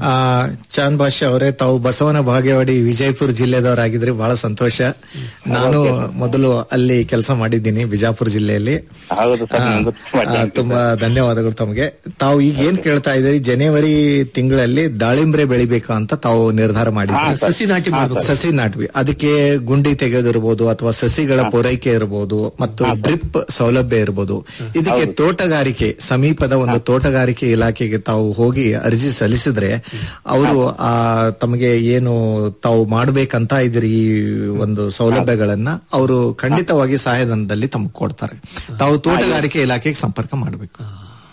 ಚಾಂದ್ ಭಾಷಾ ಅವರೇ ತಾವು ಬಸವನ ಬಾಗೇವಾಡಿ ವಿಜಯಪುರ ಜಿಲ್ಲೆದವರಾಗಿದ್ರೆ ಬಹಳ ಸಂತೋಷ ನಾನು ಮೊದಲು ಅಲ್ಲಿ ಕೆಲಸ ಮಾಡಿದ್ದೀನಿ ಬಿಜಾಪುರ ಜಿಲ್ಲೆಯಲ್ಲಿ ಹೌದು ಸರ್ ನಂದು ತುಂಬಾ ಆ, thanks ತುಂಬಾ ಧನ್ಯವಾದಗಳು ತಮಗೆ ತಾವು ಈಗ ಏನ್ ಕೇಳ್ತಾ ಇದ್ದೀರಿ ಜನವರಿ ತಿಂಗಳಲ್ಲಿ ದಾಳಿಂಬ್ರೆ ಬೆಳಿಬೇಕು ಅಂತ ತಾವು ನಿರ್ಧಾರ ಮಾಡಿದ್ರಿ ಸಸಿ ನಾಟಿ ಮಾಡ್ಬೇಕು ಸಸಿ ನಾಟ್ವಿ ಅದಕ್ಕೆ ಗುಂಡಿ ತೆಗೆಯೋದಿರ್ಬೋದು ಅಥವಾ ಸಸಿಗಳ ಪೂರೈಕೆ ಇರಬಹುದು ಮತ್ತು ಡ್ರಿಪ್ ಸೌಲಭ್ಯ ಇರಬಹುದು ಇದಕ್ಕೆ ತೋಟಗಾರಿಕೆ ಸಮೀಪದ ಒಂದು ತೋಟಗಾರಿಕೆ ಇಲಾಖೆಗೆ ತಾವು ಹೋಗಿ ಅರ್ಜಿ ಸಲ್ಲಿಸಿದ್ರೆ ಅವರು ಆ ತಮಗೆ ಏನು ತಾವು ಮಾಡ್ಬೇಕಂತ ಇದ್ರಿ ಈ ಒಂದು ಸೌಲಭ್ಯಗಳನ್ನ ಅವರು ಖಂಡಿತವಾಗಿ ಸಹಾಯಧನದಲ್ಲಿ ತಮಗೆ ಕೊಡ್ತಾರೆ ತಾವು ತೋಟಗಾರಿಕೆ ಇಲಾಖೆಗೆ ಸಂಪರ್ಕ ಮಾಡಬೇಕು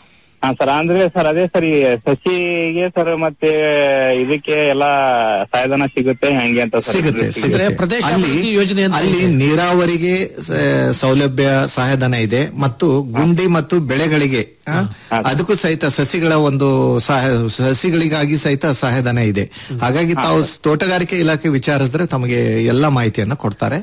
ಹಾ ಸರ್ ಅಂದ್ರೆ ಸರ್ ಅದೇ ಸರ್ ಈ ಸಸಿಗೆ ಸರ್ ಮತ್ತೆ ಇದಕ್ಕೆ ಎಲ್ಲಾ ಸಹಾಯಧನ ಸಿಗುತ್ತೆ ಹೆಂಗೆ ಅಂತ ಸರ್ ಸಿಗುತ್ತೆ drip ಗೆ? ಸಿಗುತ್ತೆ ಪ್ರದೇಶ ಅಲ್ಲಿ ಅಭಿವೃದ್ಧಿ ಯೋಜನೆ ಅಂತ ಅಲ್ಲಿ ಇದೆ. ನೀರಾವರಿಗೆ ಸ- ಸೌಲಭ್ಯ ಸಹಾಯಧನ ಇದೆ ಮತ್ತು ಗುಂಡಿ ಮತ್ತು ಬೆಳೆಗಳಿಗೆ ಆ, ಅದಕ್ಕೂ ಸಹಿತ ಸಸಿಗಳ ಒಂದು ಸಹಾಯ ಸಸಿಗಳಿಗಾಗಿ ಸಹಿತ ಸಹಾಯಧನ ಇದೆ ಹಾಗಾಗಿ ತಾವು ತೋಟಗಾರಿಕೆ ಇಲಾಖೆ ವಿಚಾರಿಸಿದ್ರೆ ತಮಗೆ ಎಲ್ಲಾ ಮಾಹಿತಿಯನ್ನ ಕೊಡ್ತಾರೆ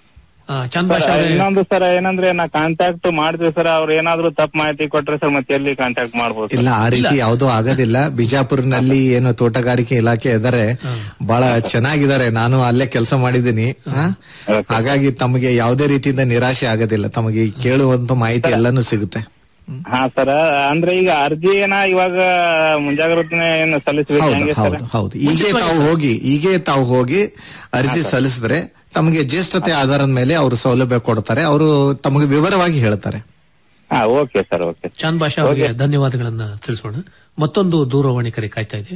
ಆ, ಚಂದ್ ಸರ್, ಭಾಷಾ ಅವರೇ ಇನ್ನೊಂದು ಸರ್ ಏನಂದ್ರೆ ನಾ ಕಾಂಟ್ಯಾಕ್ಟ್ ಮಾಡ್ತೀವಿ ಸರ್ ಅವ್ರು ಏನಾದ್ರು ತಪ್ಪು ಮಾಹಿತಿ ಕೊಟ್ರೆ ಸರ್ ಮತ್ತೆ ಎಲ್ಲಿ ಕಾಂಟ್ಯಾಕ್ಟ್ ಮಾಡ್ಬೋದು ಇಲ್ಲ ಆ ರೀತಿ ಯಾವುದೂ ಆಗೋದಿಲ್ಲ ಬಿಜಾಪುರ್ನಲ್ಲಿ ಏನು ತೋಟಗಾರಿಕೆ ಇಲಾಖೆ ಇದಾರೆ ಬಹಳ ಚೆನ್ನಾಗಿದ್ದಾರೆ ನಾನು ಅಲ್ಲೇ ಕೆಲಸ ಮಾಡಿದ್ದೀನಿ ಆ? ಹಾಗಾಗಿ ತಮಗೆ ಯಾವುದೇ ರೀತಿಯಿಂದ ನಿರಾಶೆ ಆಗೋದಿಲ್ಲ ತಮಗೆ ಕೇಳುವಂತ ಮಾಹಿತಿ ಎಲ್ಲಾನು ಸಿಗುತ್ತೆ ಹಾ ಸರ್ ಅಂದ್ರೆ ಈಗ ಅರ್ಜಿ ಏನ ಇವಾಗ ಮುಂಜಾಗ್ರತೆ ಏನು ಸಲ್ಲಿಸಬೇಕು ಹೌದು ಹೆಂಗೆ ಸರ್ ಹೌದು ಹೌದು ಈಗೇ ತಾವು ಹೋಗಿ ಈಗೇ ತಾವು ಹೋಗಿ ಅರ್ಜಿ ಸಲ್ಲಿಸಿದ್ರೆ ತಮಗೆ ಜ್ಯೇಷ್ಠತೆ ಆಧಾರದ ಮೇಲೆ ಅವರು ಸೌಲಭ್ಯ ಕೊಡ್ತಾರೆ ಅವರು ತಮಗೆ ವಿವರವಾಗಿ ಹೇಳ್ತಾರೆ ಹಾ ಓಕೆ ಸರ್ ಓಕೆ ಚಂದ್ ಭಾಷಾ ಅವರಿಗೆ ಧನ್ಯವಾದಗಳನ್ನ ತಿಳಿಸೋಣ ಮತ್ತೊಂದು ದೂರವಾಣಿ ಕರೆ ಕಾಯ್ತಾ ಇದೆ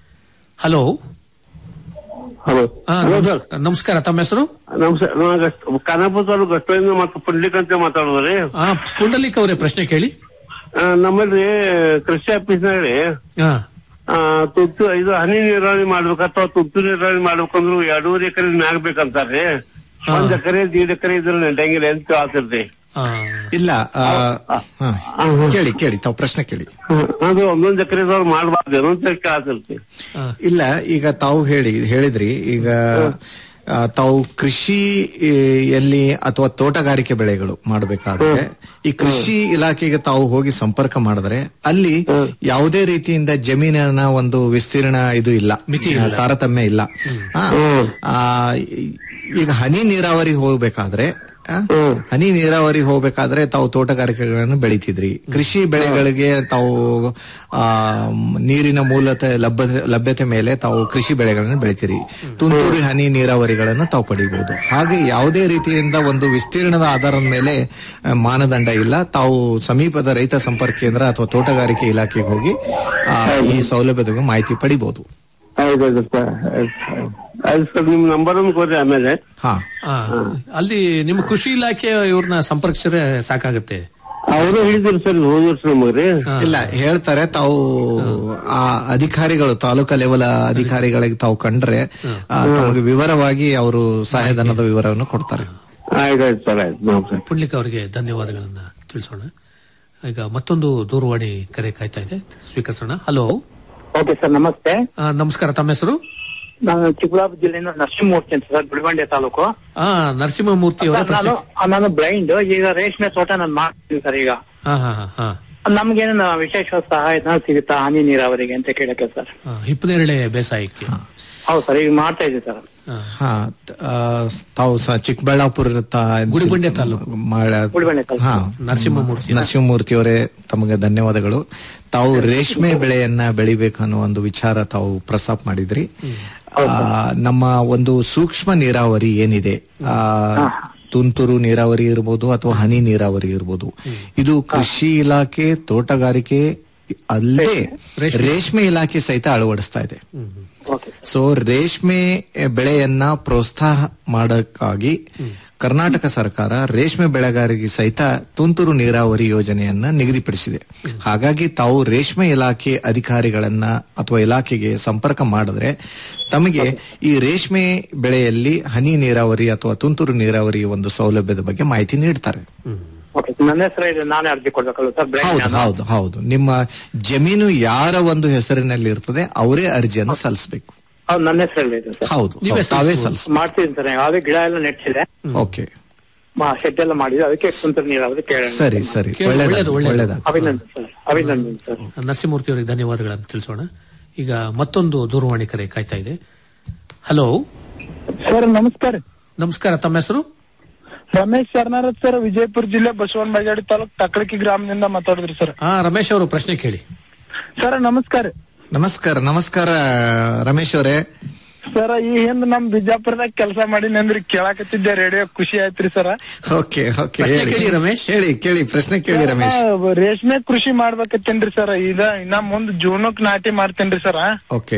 ಹಲೋ ಹಲೋ ಆ, ಹಲೋ ನಮಸ್- ಸರ್ ನಮಸ್ಕಾರ ತಮ್ಮ ಹೆಸರು ನಮಸ್ಕಾರ ನಾನು ಗಸ್ಟ್- ಖಾನಾಪುರ ತಾಲೂಕು ಗಷ್ಟದಿಂದ ಮತ್ತು ಪುಂಡ್ಲಿಕ್ ಅಂತ ಮಾತಾಡೋದ್ರಿ ಆ, ಪುಂಡಲಿಕ್ ಅವರೇ ಪ್ರಶ್ನೆ ಕೇಳಿ ಆ, ನಮ್ಮಲ್ಲಿ ಕೃಷಿ ಆಫೀಸ್ನಲ್ಲಿ ಹಾ ತುರ್ತು ಇದು ಹನಿ ನೀರಾವರಿ ಮಾಡ್ಬೇಕು ಅಥವಾ ತುಂತುರು ನೀರಾವರಿ ಮಾಡ್ಬೇಕಂದ್ರು ಎರಡೂವರೆ ಎಕರೆ ಆಗ್ಬೇಕಂತಾರ್ರಿ ಒಂದ್ ಎಕರೆ ದೀಡ್ ಎಕರೆ ಇದ್ರೆ ನೆಟ್ಟಂಗಿಲ್ಲ ಅಂತ ಆತಿರ್ತಿ ಆ, ಇಲ್ಲ ಆ, ಹಾ. ಕೇಳಿ ಕೇಳಿ ತಾವು ಪ್ರಶ್ನೆ ಕೇಳಿ ಅದು ಒಂದೊಂದ್ ಎಕರೆದವ್ರು ಮಾಡ್ಬಾರ್ದು ಅಂತ ಆತಿರ್ತಿ ಆ, ಇಲ್ಲ ಈಗ ತಾವು ಹೇಳಿ ಹೇಳಿದ್ರಿ ಈಗ ಆ, ತಾವು ಕೃಷಿಯಲ್ಲಿ ಅಥವಾ ತೋಟಗಾರಿಕೆ ಬೆಳೆಗಳು ಮಾಡಬೇಕಾದ್ರೆ ಈ ಕೃಷಿ ಇಲಾಖೆಗೆ ತಾವು ಹೋಗಿ ಸಂಪರ್ಕ ಮಾಡಿದ್ರೆ ಅಲ್ಲಿ ಯಾವುದೇ ರೀತಿಯಿಂದ ಜಮೀನಿನ ಒಂದು ವಿಸ್ತೀರ್ಣ ಇದು ಇಲ್ಲ ತಾರತಮ್ಯ ಇಲ್ಲ ಆ, ಆ, ಈಗ ಹನಿ ನೀರಾವರಿ ಹೋಗ್ಬೇಕಾದ್ರೆ ಆ, ಹನಿ ನೀರಾವರಿ ಹೋಗ್ಬೇಕಾದ್ರೆ ತಾವು ತೋಟಗಾರಿಕೆಗಳನ್ನು ಬೆಳಿತಿದ್ರಿ ಕೃಷಿ ಬೆಳೆಗಳಿಗೆ ತಾವು ಆ ನೀರಿನ ಮೂಲತೆ ಲಭ್ಯತೆ ಲಭ್ಯತೆ ಮೇಲೆ ತಾವು ಕೃಷಿ ಬೆಳೆಗಳನ್ನು ಬೆಳಿತೀರಿ ತುಂತುರು ಹನಿ ನೀರಾವರಿಗಳನ್ನು ತಾವು ಪಡಿಬಹುದು ಹಾಗೆ ಯಾವುದೇ ರೀತಿಯಿಂದ ಒಂದು ವಿಸ್ತೀರ್ಣದ ಆಧಾರದ ಮೇಲೆ ಆ, ಮಾನದಂಡ ಇಲ್ಲ ತಾವು ಸಮೀಪದ ರೈತ ಸಂಪರ್ಕ ಕೇಂದ್ರ ಅಥವಾ ತೋಟಗಾರಿಕೆ ಇಲಾಖೆಗೆ ಹೋಗಿ ಆ, ಈ ಸೌಲಭ್ಯದ ಬಗ್ಗೆ ಮಾಹಿತಿ ಪಡಿಬಹುದು ಹೌದೌದು ಸರ್ ಆಯ್ತು ಸರ್ ನಿಮ್ ನಂಬರ್ ಒಂದು ಕೊಡ್ರಿ ಆಮೇಲೆ ಹಾ ಆ, ಅಲ್ಲಿ ನಿಮ್ಮ ಕೃಷಿ ಇಲಾಖೆ ಇವ್ರನ್ನ ಸಂಪರ್ಕಿಸಿದ್ರೆ ಸಾಕಾಗತ್ತೆ ಅವರು ಹೇಳಿದ್ರು ಸರ್ ಹೋದ ವರ್ಷ ನಮಗ್ರಿ ಇಲ್ಲ ಹೇಳ್ತಾರೆ ತಾವು ಆ ಅಧಿಕಾರಿಗಳು ತಾಲೂಕಾ ಲೆವೆಲ್ ಅಧಿಕಾರಿಗಳಿಗೆ ತಾವು ಕಂಡ್ರೆ ಆ, ತಮಗೆ ವಿವರವಾಗಿ ಅವರು ಸಹಾಯಧನದ ವಿವರವನ್ನು ಕೊಡ್ತಾರೆ ಆಯ್ತಾಯ್ತು ಸರ್ ಆಯ್ತು ನಮಸ್ಕಾರ ಪುಂಡ್ಲಿಕ್ ಅವರಿಗೆ ಧನ್ಯವಾದಗಳನ್ನ ತಿಳಿಸೋಣ ಈಗ ಮತ್ತೊಂದು ದೂರವಾಣಿ ಕರೆ ಕಾಯ್ತಾ ಇದೆ ಸ್ವೀಕರಿಸೋಣ ಹಲೋ ಓಕೆ ಸರ್ ನಮಸ್ತೆ ಆ, ನಮಸ್ಕಾರ ತಮ್ಮ ಹೆಸರು ನಾನು ಚಿಕ್ಕಬಳ್ಳಾಪುರ ಜಿಲ್ಲೆಯಿಂದ ನರಸಿಂಹಮೂರ್ತಿ ಅಂತ ಸರ್ ಬಿಳವಂಡೆ ತಾಲೂಕು ಆ ನರಸಿಂಹಮೂರ್ತಿ ಅವರ ಸರ್, ಪ್ರಶ್ನೆ ನಾನು ನಾನು ಬ್ಲೈಂಡ್ ಈಗ ರೇಷ್ಮೆ ತೋಟ ನಾನು ಮಾಡ್ತೀನಿ ಸರ್ ಈಗ ಹಾ ಹಾ ಹಾ ಹಾ ನಮ್ಗೇನು ವಿಶೇಷ ಸಹಾಯಧನ ಸಿಗುತ್ತಾ ಹನಿ ನೀರಾವರಿಗೆ ಅಂತ ಕೇಳಕ್ಕೆ ಸರ್ ಆ, ಹಿಪ್ಪನೇರಳೆ ಬೇಸಾಯಕ್ಕೆ ಹೌದು ಸರ್ ಈಗ ಮಾಡ್ತಾ ಇದ್ದೀವಿ ಸರ್ ಆ, ಹಾ ತ- ಆ, ತಾವು ಸ ಚಿಕ್ಕಬಳ್ಳಾಪುರ ತ- ಗುಡಿಬಂಡೆ ತಾಲೂಕು. ಮಾಳ- ಗುಡಿಬಂಡೆ ತಾಲೂಕು. ಹಾ ನರಸಿಂಹಮೂರ್ತಿ ನರಸಿಂಹಮೂರ್ತಿ ಅವರೇ ತಮಗೆ ಧನ್ಯವಾದಗಳು ತಾವು ರೇಷ್ಮೆ ಬೆಳೆಯನ್ನ ಬೆಳಿಬೇಕು ಅನ್ನೋ ಒಂದು ವಿಚಾರ ತಾವು ಪ್ರಸ್ತಾಪ ಮಾಡಿದ್ರಿ ಆ, ನಮ್ಮ ಒಂದು ಸೂಕ್ಷ್ಮ ನೀರಾವರಿ ಏನಿದೆ ಆ ತುಂತುರು ನೀರಾವರಿ ಇರ್ಬೋದು ಅಥವಾ ಹನಿ ನೀರಾವರಿ ಇರ್ಬೋದು ಇದು ಕೃಷಿ ಇಲಾಖೆ ತೋಟಗಾರಿಕೆ ಅಲ್ಲದೆ ರೇಷ್ಮೆ ಇಲಾಖೆ ಸಹಿತ ಅಳವಡಿಸ್ತಾ ಇದೆ ಓಕೆ ಸೊ ರೇಷ್ಮೆ ಬೆಳೆಯನ್ನ ಪ್ರೋತ್ಸಾಹ ಮಾಡಕ್ಕಾಗಿ ಕರ್ನಾಟಕ ಸರ್ಕಾರ ರೇಷ್ಮೆ ಬೆಳೆಗಾರರಿಗೆ ಸಹಿತ ತುಂತುರು ನೀರಾವರಿ ಯೋಜನೆಯನ್ನ ನಿಗದಿಪಡಿಸಿದೆ ಹಾಗಾಗಿ ತಾವು ರೇಷ್ಮೆ ಇಲಾಖೆ ಅಧಿಕಾರಿಗಳನ್ನ ಅಥವಾ ಇಲಾಖೆಗೆ ಸಂಪರ್ಕ ಮಾಡಿದ್ರೆ ತಮಗೆ ಈ ರೇಷ್ಮೆ ಬೆಳೆಯಲ್ಲಿ ಹನಿ ನೀರಾವರಿ ಅಥವಾ ತುಂತುರು ನೀರಾವರಿ ಒಂದು ಸೌಲಭ್ಯದ ಬಗ್ಗೆ ಮಾಹಿತಿ ನೀಡ್ತಾರೆ ಓಕೆ ನನ್ನ ಹೆಸರು ಇದೆ ನಾನೇ ಅರ್ಜಿ ಕೊಡ್ಬೇಕಲ್ಲ ಸರ್ ಬ್ಲೈಂಡ್ ಹೌದು ಹೌದು ಹೌದು ನಿಮ್ಮ ಜಮೀನು ಯಾರ ಒಂದು ಹೆಸರಿನಲ್ಲಿ ಇರ್ತದೆ ಅವರೇ ಅರ್ಜಿಯನ್ನು ಸಲ್ಲಿಸಬೇಕು ಹೌದು ನನ್ನ ಹೆಸರಲ್ಲಿ ಇದೆ ಸರ್ ಹೌದು ನೀವೇ ಹೌದು, ತಾವೇ ಸಲ್ಲಿಸ ಮಾಡ್ತೀನಿ ಸರ್ ಯಾವ್ದೇ ಗಿಡ ಎಲ್ಲ ನೆಟ್ಟಿದೆ ಓಕೆ ಶೆಡ್ ಎಲ್ಲ ಮಾಡಿದೆ ಅದಕ್ಕೆ ತುಂತುರು ನೀರಾವರಿ ಕೇಳೋಣ ಸರಿ ಸರಿ ಕೇಳಿ, ಒಳ್ಳೇದಾಗ ಒಳ್ಳೇದು, ಒಳ್ಳೇದು. ಒಳ್ಳೇದಾಗ ಅಭಿನಂದನ್ ಸರ್ ಅಭಿನಂದನ್ ಸರ್ ನರಸಿಂಹಮೂರ್ತಿ ಅವರಿಗೆ ಧನ್ಯವಾದಗಳನ್ನು ತಿಳಿಸೋಣ ಈಗ ಮತ್ತೊಂದು ದೂರವಾಣಿ ಕರೆ ಕಾಯ್ತಾ ಇದೆ ಹಲೋ ಸರ್ ನಮಸ್ಕಾರ ನಮಸ್ಕಾರ ತಮ್ಮ ಹೆಸರು ರಮೇಶ್ ಶರಣರತ್ ಸರ್ ವಿಜಯಪುರ ಜಿಲ್ಲೆ ಬಸವನ ಬಾಗೇಡಿ ತಾಲೂಕ್ ತಕ್ಕಳಕಿ ಗ್ರಾಮದಿಂದ ಮಾತಾಡಿದ್ರಿ ಸರ್ ಹಾ ರಮೇಶ್ ಅವರು ಪ್ರಶ್ನೆ ಕೇಳಿ ಸರ್ ನಮಸ್ಕಾರ ನಮಸ್ಕಾರ ನಮಸ್ಕಾರ ರಮೇಶ್ ಅವರೇ ಸರ್ ಈ ಹಿಂದ್ ನಮ್ ಬಿಜಾಪುರದಾಗ ಕೆಲಸ ಮಾಡೀನಿ ಅಂದ್ರಿ ಕೇಳಾಕತ್ತಿದ್ದೆ ರೇಡಿಯೋ ಖುಷಿ ಆಯ್ತ್ರಿ ಸರ್ ಓಕೆ ಓಕೆ ಪ್ರಶ್ನೆ ಹೇಳಿ ಕೇಳಿ ರಮೇಶ್. ಹೇಳಿ ಕೇಳಿ ಪ್ರಶ್ನೆ ಕೇಳಿ ರಮೇಶ್ ರೇಷ್ಮೆ ಕೃಷಿ ಮಾಡ್ಬೇಕತ್ತೇನ್ರಿ ಸರ್ ಇದ ಇನ್ನ ಮುಂದ್ ಜೂನಕ್ ನಾಟಿ ಮಾಡ್ತೇನ್ರಿ ಸರ್ ಓಕೆ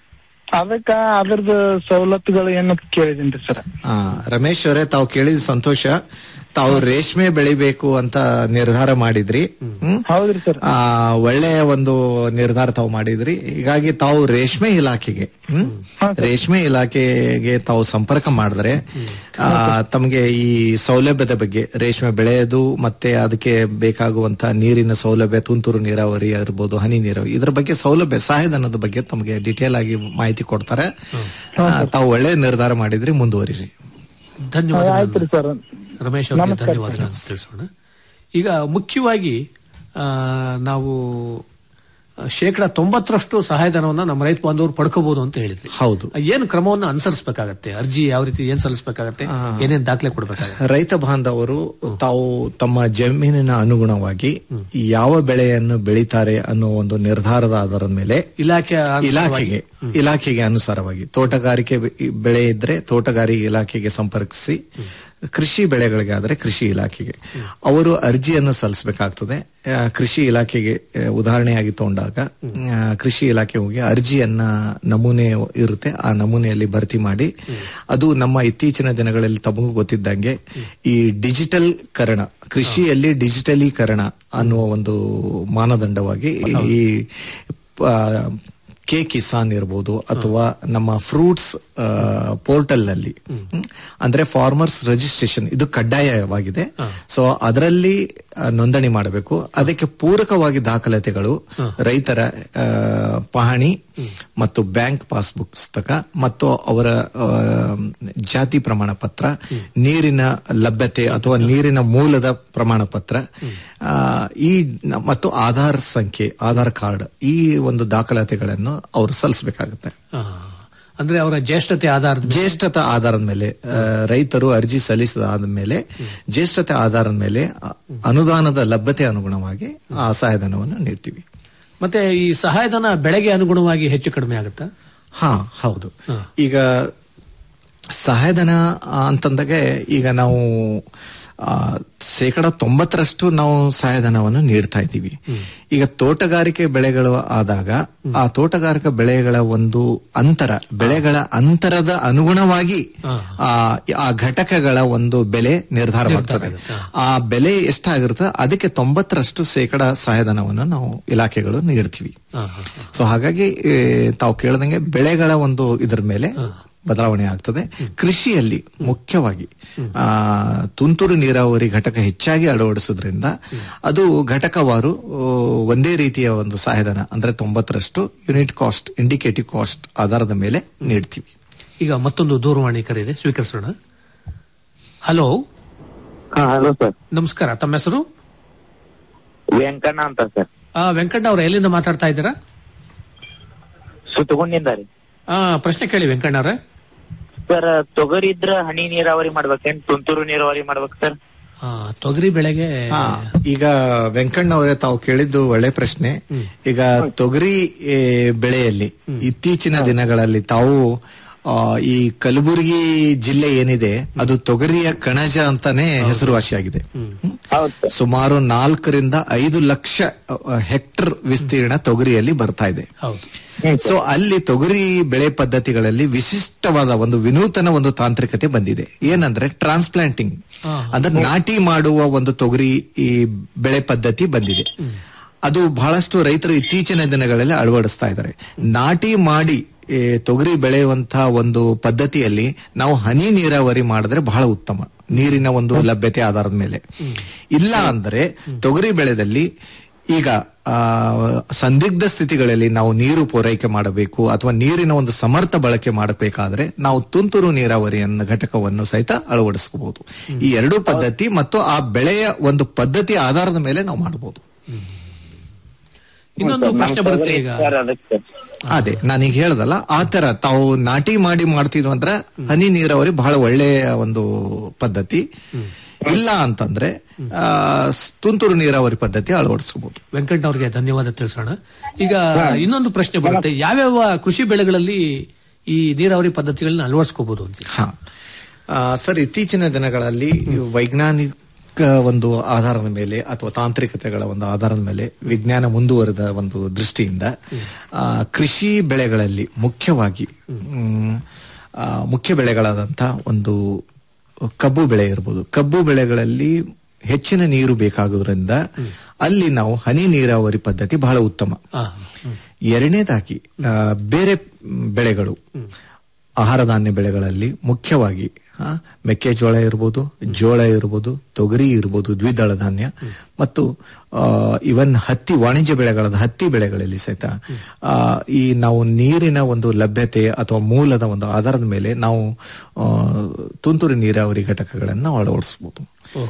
ಅದಕ್ಕ ಅದ್ರದ್ದು ಸವಲತ್ತುಗಳು ಏನು ಕೇಳಿದೀನ್ರಿ ಸರ್ ಆ, ರಮೇಶ್ ಅವರೇ ತಾವು ಕೇಳಿದ ಸಂತೋಷ ತಾವು ರೇಷ್ಮೆ ಬೆಳಿಬೇಕು ಅಂತ ನಿರ್ಧಾರ ಮಾಡಿದ್ರಿ ಹ್ಮ್ ಹೌದ್ರಿ ಸರ್ ಆ ಒಳ್ಳೆಯ ಒಂದು ನಿರ್ಧಾರ ತಾವು ಮಾಡಿದ್ರಿ ಹೀಗಾಗಿ ತಾವು ರೇಷ್ಮೆ ಇಲಾಖೆಗೆ ಹ್ಮ್ ರೇಷ್ಮೆ ಇಲಾಖೆಗೆ ತಾವು ಸಂಪರ್ಕ ಮಾಡಿದ್ರೆ ಆ, ತಮಗೆ ಈ ಸೌಲಭ್ಯದ ಬಗ್ಗೆ ರೇಷ್ಮೆ ಬೆಳೆಯೋದು ಮತ್ತೆ ಅದಕ್ಕೆ ಬೇಕಾಗುವಂತ ನೀರಿನ ಸೌಲಭ್ಯ ತುಂತುರು ನೀರಾವರಿ ಇರ್ಬೋದು ಹನಿ ನೀರಾವರಿ ಇದ್ರ ಬಗ್ಗೆ ಸೌಲಭ್ಯ ಸಹಾಯಧನದ ಬಗ್ಗೆ ತಮಗೆ ಡಿಟೇಲ್ ಆಗಿ ಮಾಹಿತಿ ಕೊಡ್ತಾರೆ ಆ, ತಾವು ಒಳ್ಳೆ ನಿರ್ಧಾರ ಮಾಡಿದ್ರಿ ಮುಂದುವರಿರಿ ಧನ್ಯವಾದಗಳು ಆಯ್ತ್ರಿ ಸರ್ ರಮೇಶ್ ಅವರಿಗೆ ನಮಸ್ಕಾರ. ಧನ್ಯವಾದಗಳನ್ನು ತಿಳಿಸೋಣ ಈಗ ಮುಖ್ಯವಾಗಿ ಆ, ನಾವು ಆ, ಶೇಕಡ ತೊಂಬತ್ತರಷ್ಟು ಸಹಾಯಧನವನ್ನ ನಮ್ಮ ರೈತ ಬಾಂಧವರು ಪಡ್ಕೋಬಹುದು ಅಂತ ಹೇಳಿದ್ರಿ ಹೌದು ಏನು ಕ್ರಮವನ್ನು ಅನುಸರಿಸಬೇಕಾಗತ್ತೆ ಅರ್ಜಿ ಯಾವ ರೀತಿ ಏನ್ ಸಲ್ಲಿಸಬೇಕಾಗತ್ತೆ ಏನೇನ್ ದಾಖಲೆ ಕೊಡಬೇಕಾಗತ್ತೆ ರೈತ ಬಾಂಧವರು ತಾವು ತಮ್ಮ ಜಮೀನಿನ ಅನುಗುಣವಾಗಿ ಯಾವ ಬೆಳೆಯನ್ನು ಬೆಳೀತಾರೆ ಅನ್ನೋ ಒಂದು ನಿರ್ಧಾರದ ಆಧಾರದ ಮೇಲೆ ಇಲಾಖೆ ಇಲಾಖೆಗೆ ಇಲಾಖೆಗೆ ಅನುಸಾರವಾಗಿ ತೋಟಗಾರಿಕೆ ಬೆ- ಬೆಳೆ ಇದ್ರೆ ತೋಟಗಾರಿಕೆ ಇಲಾಖೆಗೆ ಸಂಪರ್ಕಿಸಿ ಕೃಷಿ ಬೆಳೆಗಳಿಗೆ ಆದ್ರೆ ಕೃಷಿ ಇಲಾಖೆಗೆ ಅವರು ಅರ್ಜಿಯನ್ನು ಸಲ್ಲಿಸಬೇಕಾಗ್ತದೆ ಆ, ಕೃಷಿ ಇಲಾಖೆಗೆ ಆ, ಉದಾಹರಣೆಯಾಗಿ ತಗೊಂಡಾಗ ಆ, ಕೃಷಿ ಇಲಾಖೆ ಹೋಗಿ ಅರ್ಜಿಯನ್ನ ನಮೂನೆ ಇರುತ್ತೆ ಆ ನಮೂನೆಯಲ್ಲಿ ಭರ್ತಿ ಮಾಡಿ ಅದು ನಮ್ಮ ಇತ್ತೀಚಿನ ದಿನಗಳಲ್ಲಿ ತಮಗೂ ಗೊತ್ತಿದ್ದಂಗೆ ಈ ಡಿಜಿಟಲ್ ಕರಣ ಕೃಷಿಯಲ್ಲಿ ಡಿಜಿಟಲೀಕರಣ ಅನ್ನುವ ಒಂದು ಮಾನದಂಡವಾಗಿ ಈ ಆ, ಕೆ ಕಿಸಾನ್ ಇರ್ಬೋದು ಅಥವಾ ನಮ್ಮ ಫ್ರೂಟ್ಸ್ ಪೋರ್ಟಲ್ ನಲ್ಲಿ ಹ್ಮ್. ಅಂದ್ರೆ ಫಾರ್ಮರ್ಸ್ ರಿಜಿಸ್ಟ್ರೇಷನ್ ಇದು ಕಡ್ಡಾಯವಾಗಿದೆ ಸೊ ಅದರಲ್ಲಿ ಆ, ನೋಂದಣಿ ಮಾಡಬೇಕು ಅದಕ್ಕೆ ಪೂರಕವಾಗಿ ದಾಖಲಾತಿಗಳು ರೈತರ ಆ, ಪಹಣಿ ಮತ್ತು ಬ್ಯಾಂಕ್ ಪಾಸ್ಬುಕ್ ಪುಸ್ತಕ ಮತ್ತು ಅವರ ಆ, ಜಾತಿ ಪ್ರಮಾಣ ಪತ್ರ ನೀರಿನ ಲಭ್ಯತೆ ಅಥವಾ ನೀರಿನ ಮೂಲದ ಪ್ರಮಾಣ ಪತ್ರ ಆ, ಈ ನ- ಮತ್ತು ಆಧಾರ್ ಸಂಖ್ಯೆ ಆಧಾರ್ ಕಾರ್ಡ್ ಈ ಒಂದು ದಾಖಲಾತಿಗಳನ್ನು ಅವರು ಸಲ್ಲಿಸಬೇಕಾಗುತ್ತೆ ಆ, ಅಂದ್ರೆ ಅವರ ಜ್ಯೇಷ್ಠತೆ ಆಧಾರದ ಮೇಲೆ ಜ್ಯೇಷ್ಠತೆ ಆಧಾರದ ಮೇಲೆ ಆ, ರೈತರು ಅರ್ಜಿ ಸಲ್ಲಿಸಿದ ಮೇಲೆ ಜ್ಯೇಷ್ಠತೆ ಆಧಾರದ ಮೇಲೆ ಅ- ಅನುದಾನದ ಲಭ್ಯತೆ ಅನುಗುಣವಾಗಿ ಆ ಸಹಾಯಧನವನ್ನು ನೀಡ್ತೀವಿ ಮತ್ತೆ ಈ ಸಹಾಯಧನ ಬೆಳೆಗೆ ಅನುಗುಣವಾಗಿ ಹೆಚ್ಚು ಕಡಿಮೆ ಆಗುತ್ತಾ ಹಾ ಹೌದು ಈಗ ಸಹಾಯಧನ ಆ, ಅಂತಂದಾಗೆ ಈಗ ನಾವು ಆ, ಶೇಕಡ ತೊಂಬತ್ತರಷ್ಟು ನಾವು ಸಹಾಯಧನವನ್ನು ನೀಡ್ತಾ ಇದ್ದೀವಿ ಈಗ ತೋಟಗಾರಿಕೆ ಬೆಳೆಗಳು ಆದಾಗ ಆ ತೋಟಗಾರಿಕಾ ಬೆಳೆಗಳ ಒಂದು ಅಂತರ ಬೆಳೆಗಳ ಅಂತರದ ಅನುಗುಣವಾಗಿ ಆ ಆ ಘಟಕಗಳ ಒಂದು ಬೆಲೆ ನಿರ್ಧಾರವಾಗ್ತದೆ ಆ ಬೆಲೆ ಎಷ್ಟಾಗಿರುತ್ತೆ ಅದಕ್ಕೆ ತೊಂಬತ್ತರಷ್ಟು ಶೇಕಡ ಸಹಾಯಧನವನ್ನು ನಾವು ಇಲಾಖೆಗಳು ನೀಡ್ತೀವಿ ಸೊ ಹಾಗಾಗಿ ಏ, ತಾವು ಕೇಳ್ದಂಗೆ ಬೆಳೆಗಳ ಒಂದು ಇದ್ರ ಮೇಲೆ ಬದಲಾವಣೆ ಆಗ್ತದೆ ಕೃಷಿಯಲ್ಲಿ ಮುಖ್ಯವಾಗಿ ಆ ತುಂತುರು ನೀರಾವರಿ ಘಟಕ ಹೆಚ್ಚಾಗಿ ಅಳವಡಿಸೋದ್ರಿಂದ ಅದು ಘಟಕವಾರು ಆ, ಒಂದೇ ರೀತಿಯ ಒಂದು ಸಹಾಯಧನ ಅಂದ್ರೆ ತೊಂಬತ್ತರಷ್ಟು ಯೂನಿಟ್ ಕಾಸ್ಟ್ ಇಂಡಿಕೇಟಿವ್ ಕಾಸ್ಟ್ ಆಧಾರದ ಮೇಲೆ ನೀಡ್ತೀವಿ ಈಗ ಮತ್ತೊಂದು ದೂರವಾಣಿ ಕರೆಯಿದೆ ಸ್ವೀಕರಿಸೋಣ ಹಲೋ ಹಲೋ ಸರ್ ನಮಸ್ಕಾರ ತಮ್ಮ ಹೆಸರು ವೆಂಕಣ್ಣ ಅಂತ ಸರ್ ಆ, ವೆಂಕಣ್ಣ ಅವ್ರ ಎಲ್ಲಿಂದ ಮಾತಾಡ್ತಾ ಇದ್ದೀರಾ ಸುತ್ತಗೊಂಡಿಂದ ರೀ ಆ, ಪ್ರಶ್ನೆ ಕೇಳಿ ವೆಂಕಣ್ಣ ಅವ್ರೆ ಸರ್ ತೊಗರಿ ಇದ್ರ ಹನಿ ನೀರಾವರಿ ಮಾಡ್ಬೇಕೇನ್ ತುಂತುರು ನೀರಾವರಿ ಮಾಡ್ಬೇಕು ಸರ್ ಆ, ತೊಗರಿ ಬೆಳೆಗೆ ಹಾ, ಈಗ ವೆಂಕಣ್ಣ ಅವರೇ ತಾವು ಕೇಳಿದ್ದು ಒಳ್ಳೆ ಪ್ರಶ್ನೆ ಈಗ ತೊಗರಿ ಏ, ಬೆಳೆಯಲ್ಲಿ ಇತ್ತೀಚಿನ ದಿನಗಳಲ್ಲಿ ತಾವು ಆ, ಈ ಕಲಬುರಗಿ ಜಿಲ್ಲೆ ಏನಿದೆ ಅದು ತೊಗರಿಯ ಕಣಜ ಅಂತಾನೆ ಹೆಸರುವಾಸಿಯಾಗಿದೆ ಸುಮಾರು ನಾಲ್ಕರಿಂದ ಐದು ಲಕ್ಷ ಅ, ಹೆಕ್ಟರ್ ವಿಸ್ತೀರ್ಣ ತೊಗರಿಯಲ್ಲಿ ಬರ್ತಾ ಇದೆ ಹೌದು ಸೊ ಅಲ್ಲಿ ತೊಗರಿ ಬೆಳೆ ಪದ್ಧತಿಗಳಲ್ಲಿ ವಿಶಿಷ್ಟವಾದ ಒಂದು ವಿನೂತನ ಒಂದು ತಾಂತ್ರಿಕತೆ ಬಂದಿದೆ ಏನಂದ್ರೆ ಟ್ರಾನ್ಸ್ಪ್ಲಾಂಟಿಂಗ್ ಅಂದ್ರೆ ನಾಟಿ ಮಾಡುವ ಒಂದು ತೊಗರಿ ಈ ಬೆಳೆ ಪದ್ಧತಿ ಬಂದಿದೆ ಅದು ಬಹಳಷ್ಟು ರೈತರು ಇತ್ತೀಚಿನ ದಿನಗಳಲ್ಲಿ ಅಳವಡಿಸ್ತಾ ಇದ್ದಾರೆ ನಾಟಿ ಮಾಡಿ ಈ ತೊಗರಿ ಬೆಳೆಯುವಂತಹ ಒಂದು ಪದ್ಧತಿಯಲ್ಲಿ ನಾವು ಹನಿ ನೀರಾವರಿ ಮಾಡಿದ್ರೆ ಬಹಳ ಉತ್ತಮ ನೀರಿನ ಒಂದು ಲಭ್ಯತೆ ಆಧಾರದ ಮೇಲೆ ಇಲ್ಲ ಅಂದ್ರೆ ತೊಗರಿ ಬೆಳೆದಲ್ಲಿ ಈಗ ಆ, ಸಂದಿಗ್ಧ ಸ್ಥಿತಿಗಳಲ್ಲಿ ನಾವು ನೀರು ಪೂರೈಕೆ ಮಾಡಬೇಕು ಅಥವಾ ನೀರಿನ ಒಂದು ಸಮರ್ಥ ಬಳಕೆ ಮಾಡಬೇಕಾದ್ರೆ ನಾವು ತುಂತುರು ನೀರಾವರಿಯನ್ನ ಘಟಕವನ್ನು ಸಹಿತ ಅಳವಡಿಸಬಹುದು ಈ ಎರಡೂ ಪದ್ಧತಿ ಮತ್ತು ಆ ಬೆಳೆಯ ಒಂದು ಪದ್ಧತಿ ಆಧಾರದ ಮೇಲೆ ನಾವು ಮಾಡಬಹುದು ಇನ್ನೊಂದು ಪ್ರಶ್ನೆ ಬರುತ್ತೆ ಈಗ ಸರ್ ಅದಕ್ಕೆ ಅದೇ ನಾನೀಗ ಹೇಳ್ದಲ್ಲ ಆ ತರ ತಾವು ನಾಟಿ ಮಾಡಿ ಮಾಡ್ತಿದ್ವು ಅಂದ್ರೆ ಹನಿ ನೀರಾವರಿ ಬಹಳ ಒಳ್ಳೆಯ ಒಂದು ಪದ್ಧತಿ ಇಲ್ಲ ಅಂತಂದ್ರೆ ಆ, ಸ್- ತುಂತುರು ನೀರಾವರಿ ಪದ್ಧತಿ ಅಳವಡಿಸಬಹುದು ವೆಂಕಣ್ಣ ಅವ್ರಿಗೆ ಧನ್ಯವಾದ ತಿಳಿಸೋಣ ಈಗ ಇನ್ನೊಂದು ಪ್ರಶ್ನೆ ಬರುತ್ತೆ ಯಾವ್ಯಾವ ಕೃಷಿ ಬೆಳೆಗಳಲ್ಲಿ ಈ ನೀರಾವರಿ ಪದ್ಧತಿಗಳನ್ನ ಅಳವಡಿಸ್ಕೋಬಹುದು ಅಂತ ಹಾ ಆ, ಸರ್ ಇತ್ತೀಚಿನ ದಿನಗಳಲ್ಲಿ ವೈಜ್ಞಾನಿಕ ಒಂದು ಆಧಾರದ ಮೇಲೆ ಅಥವಾ ತಾಂತ್ರಿಕತೆಗಳ ಒಂದು ಆಧಾರದ ಮೇಲೆ ವಿಜ್ಞಾನ ಮುಂದುವರೆದ ಒಂದು ದೃಷ್ಟಿಯಿಂದ ಆ, ಕೃಷಿ ಬೆಳೆಗಳಲ್ಲಿ ಮುಖ್ಯವಾಗಿ ಮ್, ಆ, ಮುಖ್ಯ ಬೆಳೆಗಳಾದಂತ ಒಂದು ಕಬ್ಬು ಬೆಳೆ ಇರ್ಬೋದು ಕಬ್ಬು ಬೆಳೆಗಳಲ್ಲಿ ಹೆಚ್ಚಿನ ನೀರು ಬೇಕಾಗೋದ್ರಿಂದ ಅಲ್ಲಿ ನಾವು ಹನಿ ನೀರಾವರಿ ಪದ್ಧತಿ ಬಹಳ ಉತ್ತಮ ಎರಡನೇದಾಗಿ ಆ, ಬೇರೆ ಮ್, ಬೆಳೆಗಳು ಆಹಾರ ಧಾನ್ಯ ಬೆಳೆಗಳಲ್ಲಿ ಮುಖ್ಯವಾಗಿ ಆ, ಮೆಕ್ಕೆಜೋಳ ಇರ್ಬೋದು ಜೋಳ ಇರ್ಬೋದು ತೊಗರಿ ಇರ್ಬೋದು ದ್ವಿದಳ ಧಾನ್ಯ ಮತ್ತು ಇವನ್ ಹತ್ತಿ ವಾಣಿಜ್ಯ ಬೆಳೆಗಳಾದ ಹತ್ತಿ ಬೆಳೆಗಳಲ್ಲಿ ಸಹಿತ ಆ, ಈ ನಾವು ನೀರಿನ ಒಂದು ಲಭ್ಯತೆ ಅಥವಾ ಮೂಲದ ಒಂದು ಆಧಾರದ ಮೇಲೆ ನಾವು ಆ, ತುಂತುರು ನೀರಾವರಿ ಘಟಕಗಳನ್ನು ನಾವು ಅಳವಡಿಸಬಹುದು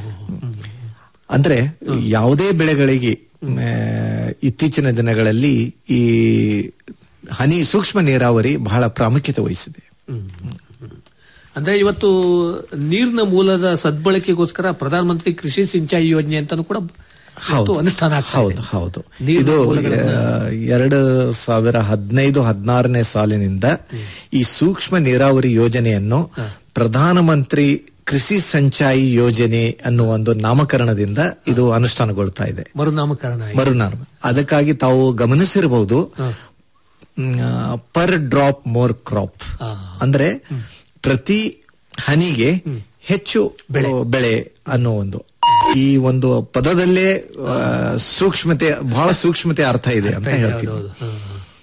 ಅಂದ್ರೆ ಯಾವುದೇ ಬೆಳೆಗಳಿಗೆ ಮ್, ಇತ್ತೀಚಿನ ದಿನಗಳಲ್ಲಿ ಈ ಹನಿ ಸೂಕ್ಷ್ಮ ನೀರಾವರಿ ಬಹಳ ಪ್ರಾಮುಖ್ಯತೆ ವಹಿಸಿದೆ ಅಂದ್ರೆ ಇವತ್ತು ನೀರಿನ ಮೂಲದ ಸದ್ಬಳಕೆಗೋಸ್ಕರ ಪ್ರಧಾನ ಮಂತ್ರಿ ಕೃಷಿ ಸಿಂಚಾಯಿ ಯೋಜನೆ ಅಂತಾನು ಕೂಡ ಇವತ್ತು ಅನುಷ್ಠಾನ ಆಗ್ತಾ ಇದೆ. ಹೌದು ಹೌದು ನೀರಿನ ಇದು ಮೂಲಗಳನ್ನ- ಆ, ಎರಡು ಸಾವಿರ ಹದಿನೈದು ಹದಿನಾರನೇ ಸಾಲಿನಿಂದ ಈ ಸೂಕ್ಷ್ಮ ನೀರಾವರಿ ಯೋಜನೆಯನ್ನು ಪ್ರಧಾನಮಂತ್ರಿ ಕೃಷಿ ಸಂಚಾಯಿ ಯೋಜನೆ ಅನ್ನುವ ಒಂದು ನಾಮಕರಣದಿಂದ ಇದು ಅನುಷ್ಠಾನಗೊಳ್ತಾ ಇದೆ ಮರುನಾಮಕರಣ ಆಗಿದೆ. ಮರುನಾಮ ಅದಕ್ಕಾಗಿ ತಾವು ಗಮನಿಸಿರಬಹುದು ಪರ್ ಡ್ರಾಪ್ ಮೋರ್ ಕ್ರಾಪ್ ಅಂದ್ರೆ ಪ್ರತಿ ಹನಿಗೆ ಹೆಚ್ಚು ಬೆಳೆ ಅನ್ನೋ ಒಂದು ಈ ಒಂದು ಪದದಲ್ಲೇ ಆ, ಸೂಕ್ಷ್ಮತೆ ಬಹಳ ಸೂಕ್ಷ್ಮತೆ ಅರ್ಥ ಇದೆ ಅಂತ ಹೇಳ್ತೀನಿ ಹೌದು, ಹೌದು.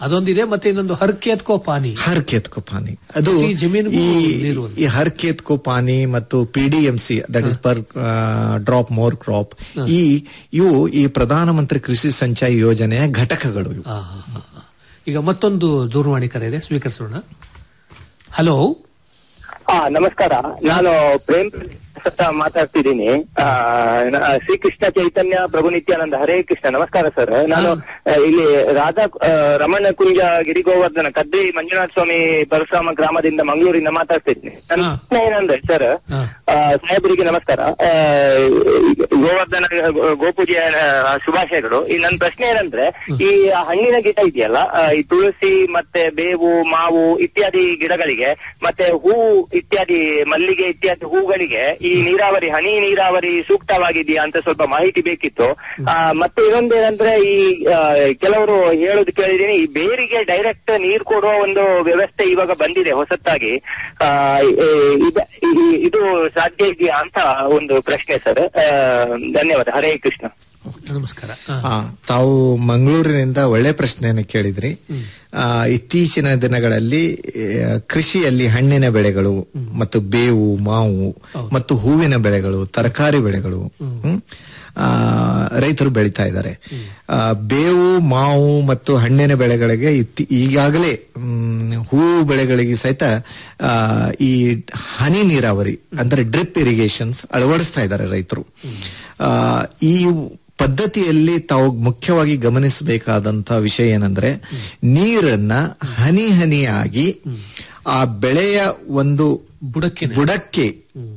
ಅದೊಂದಿದೆ ಮತ್ತೆ ಇನ್ನೊಂದು ಹರ್ಕೇತ್ಕೋ ಪಾನಿ ಹರ್ ಕೇತ್ಕೋ ಪಾನಿ ಅದು ಪ್ರತಿ ಜಮೀನಿಗೂ ಈ ನೀರು ಅಂತ. ಈ ಹರ್ ಕೇತ್ಕೋ ಪಾನಿ ಮತ್ತು P D M C that is per drop more crop ಈ ಇವು ಈ ಪ್ರಧಾನಮಂತ್ರಿ ಕೃಷಿ ಸಂಚಯ್ ಯೋಜನೆಯ ಘಟಕಗಳು ಇವು ಆ, ಆ, ಆ, ಆ. ಈಗ ಮತ್ತೊಂದು ದೂರವಾಣಿ ಕರೆ ಇದೆ ಸ್ವೀಕರಿಸೋಣ ಹಲೋ ಹಾ ನಮಸ್ಕಾರ ನಾನು ಪ್ರೇಮ್ ಸತ್ತ ಮಾತಾಡ್ತಿದ್ದೀನಿ ಆ, ನ- ಶ್ರೀಕೃಷ್ಣ ಚೈತನ್ಯ ಪ್ರಭು ನಿತ್ಯಾನಂದ ಹರೇ ಕೃಷ್ಣ ನಮಸ್ಕಾರ ಸರ್ ನಾನು ಆ, ಇಲ್ಲಿ ರಾಧಾ ಆ, ರಮಣ ಕುಂಜ ಗಿರಿಗೋವರ್ಧನ ಕದ್ರಿ ಮಂಜುನಾಥ ಸ್ವಾಮಿ ಪರಶುರಾಮ ಗ್ರಾಮದಿಂದ ಮಂಗಳೂರಿಂದ ಮಾತಾಡ್ತಿದ್ದೀನಿ ನನ್ನ ಪ್ರಶ್ನೆ ಏನಂದ್ರೆ ಸರ್ ಆ, ಸಾಹೇಬರಿಗೆ ನಮಸ್ಕಾರ ಆ, ಗೋವರ್ಧನ ಗೋ- ಗೋಪೂಜೆಯ ಆ, ಶುಭಾಶಯಗಳು ಈ ನನ್ನ ಪ್ರಶ್ನೆ ಏನಂದ್ರೆ ಈ ಹಣ್ಣಿನ ಗಿಡ ಇದೆಯಲ್ಲ ಆ, ಈ ತುಳಸಿ ಮತ್ತೆ ಬೇವು ಮಾವು ಇತ್ಯಾದಿ ಗಿಡಗಳಿಗೆ ಮತ್ತೆ ಹೂ ಇತ್ಯಾದಿ ಮಲ್ಲಿಗೆ ಇತ್ಯಾದಿ ಹೂಗಳಿಗೆ ಈ ನೀರಾವರಿ ಹನಿ ನೀರಾವರಿ ಸೂಕ್ತವಾಗಿದೆಯಾ ಅಂತ ಸ್ವಲ್ಪ ಮಾಹಿತಿ ಬೇಕಿತ್ತು ಆ, ಮತ್ತೆ ಇನ್ನೊಂದೇನಂದ್ರೆ ಈ ಆ, ಕೆಲವರು ಹೇಳೋದು ಕೇಳಿದೀನಿ ಈ ಬೇರಿಗೆ ಡೈರೆಕ್ಟ್ ನೀರ್ ಕೊಡುವ ಒಂದು ವ್ಯವಸ್ಥೆ ಇವಾಗ ಬಂದಿದೆ ಹೊಸತ್ತಾಗಿ ಆ, ಈ- ಇದ- ಈ- ಇದು ಸಾಧ್ಯ ಇದೆಯಾ ಅಂತ ಒಂದು ಪ್ರಶ್ನೆ ಸರ್ ಧನ್ಯವಾದ ಹರೇ ಕೃಷ್ಣ ನಮಸ್ಕಾರ ಆ, ತಾವು ಮಂಗಳೂರಿನಿಂದ ಒಳ್ಳೆ ಪ್ರಶ್ನೆಯನ್ನು ಕೇಳಿದ್ರಿ ಆ, ಇತ್ತೀಚಿನ ದಿನಗಳಲ್ಲಿ ಆ, ಕೃಷಿಯಲ್ಲಿ ಹಣ್ಣಿನ ಬೆಳೆಗಳು ಮತ್ತು ಬೇವು ಮಾವು ಮತ್ತು ಹೂವಿನ ಬೆಳೆಗಳು ತರಕಾರಿ ಬೆಳೆಗಳು ಹ್ಮ್, ಆ, ರೈತರು ಬೆಳೀತಾ ಇದ್ದಾರೆ ಆ, ಬೇವು ಮಾವು ಮತ್ತು ಹಣ್ಣಿನ ಬೆಳೆಗಳಿಗೆ ಇತ್ತಿ- ಈಗಾಗಲೇ ಮ್, ಹೂವು ಬೆಳೆಗಳಿಗೆ ಸಹಿತ ಆ, ಈ ಹನಿ ನೀರಾವರಿ ಅಂದ್ರೆ ಡ್ರಿಪ್ ಇರಿಗೇಷನ್ಸ್ ಅಳವಡಿಸ್ತಾ ಇದ್ದಾರೆ ರೈತರು ಆ, ಈ ಪದ್ಧತಿಯಲ್ಲಿ ತಾವು ಮುಖ್ಯವಾಗಿ ಗಮನಿಸಬೇಕಾದಂತ ವಿಷಯ ಏನಂದ್ರೆ ನೀರನ್ನ ಹನಿ ಹನಿಯಾಗಿ ಆ ಬೆಳೆಯ ಒಂದು ಬುಡಕ್ಕೆ ಬುಡಕ್ಕೆ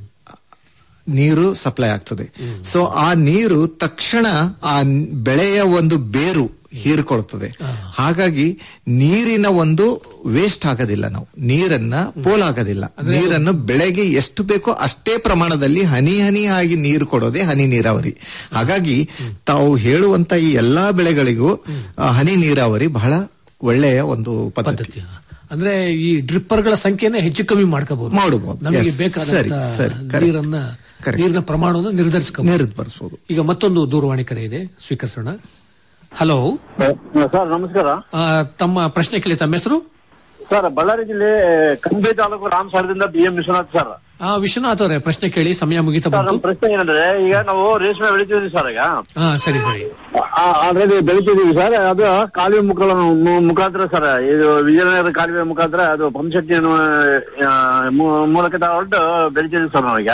ನೀರು ಸಪ್ಲೈ ಆಗ್ತದೆ ಸೊ ಆ ನೀರು ತಕ್ಷಣ ಆ ನ್- ಬೆಳೆಯ ಒಂದು ಬೇರು ಹೀರ್ಕೊಳ್ತದೆ ಹಾಗಾಗಿ ನೀರಿನ ಒಂದು ವೇಸ್ಟ್ ಆಗೋದಿಲ್ಲ ನಾವು ನೀರನ್ನ ಪೋಲಾಗೋದಿಲ್ಲ ನೀರನ್ನು ಬೆಳೆಗೆ ಎಷ್ಟು ಬೇಕೋ ಅಷ್ಟೇ ಪ್ರಮಾಣದಲ್ಲಿ ಹನಿ ಹನಿಯಾಗಿ ನೀರು ಕೊಡೋದೇ ಹನಿ ನೀರಾವರಿ ಹಾಗಾಗಿ ತಾವು ಹೇಳುವಂತ ಈ ಎಲ್ಲಾ ಬೆಳೆಗಳಿಗೂ ಆ, ಹನಿ ನೀರಾವರಿ ಬಹಳ ಒಳ್ಳೆಯ ಒಂದು ಪದ್ಧತಿ ಅಂದ್ರೆ ಈ ಡ್ರಿಪ್ಪರ್ಗಳ ಸಂಖ್ಯೆನೇ ಹೆಚ್ಚು ಕಮ್ಮಿ ಮಾಡ್ಕೋಬಹುದು ಮಾಡಬಹುದು. ನಮಗೆ Yes. ಬೇಕಾದ ಸರಿ, ಸರಿ, correct. ನೀರನ್ನ ನೀರಿನ ಪ್ರಮಾಣವನ್ನು ನಿರ್ಧರಿಸಬಹುದು ನಿರ್ಧರಿಸಬಹುದು ಈಗ ಮತ್ತೊಂದು ದೂರವಾಣಿ ಕರೆ ಇದೆ ಸ್ವೀಕರಿಸೋಣ ಹಲೋ ಸರ್ ನಮಸ್ಕಾರ ಆ, ತಮ್ಮ ಪ್ರಶ್ನೆ ಕೇಳಿ ತಮ್ಮ ಹೆಸರು ಸರ್ ಬಳ್ಳಾರಿ ಜಿಲ್ಲೆ ಕಂಬೆ ತಾಲೂಕು ರಾಮಸಾಗರದಿಂದ ಬಿ ಎಂ ವಿಶ್ವನಾಥ್ ಸರ್ ಆ ವಿಶ್ವನಾಥ್ ಅವರೇ ಪ್ರಶ್ನೆ ಕೇಳಿ ಸಮಯ ಮುಗಿತಾ ಸರ್ ಬಂತು ನಮ್ಮ ಪ್ರಶ್ನೆ ಏನಂದ್ರೆ ಈಗ ನಾವು ರೇಷ್ಮೆ ಬೆಳಿತೀವಿ ಸರ್ ಈಗ ಹಾ ಸರಿ ಸರಿ ಆಲ್ರೆಡಿ ಬೆಳಿತಿದೀವಿ ಸರ್ ಅದು ಕಾಲುವೆ ಮುಖ ಮು- ಮುಖಾಂತರ ಸರ್ ಇದು ವಿಜಯನಗರ ಕಾಲುವೆ ಮುಖಾಂತರ ಅದು ಪಂಪಶಕ್ತಿಯನ್ನು ಆ, ಮೂ- ಮೂಲಕ ತಗೊಂಡು ಬೆಳಿತಿದೀವಿ ಸರ್ ನಾವೀಗ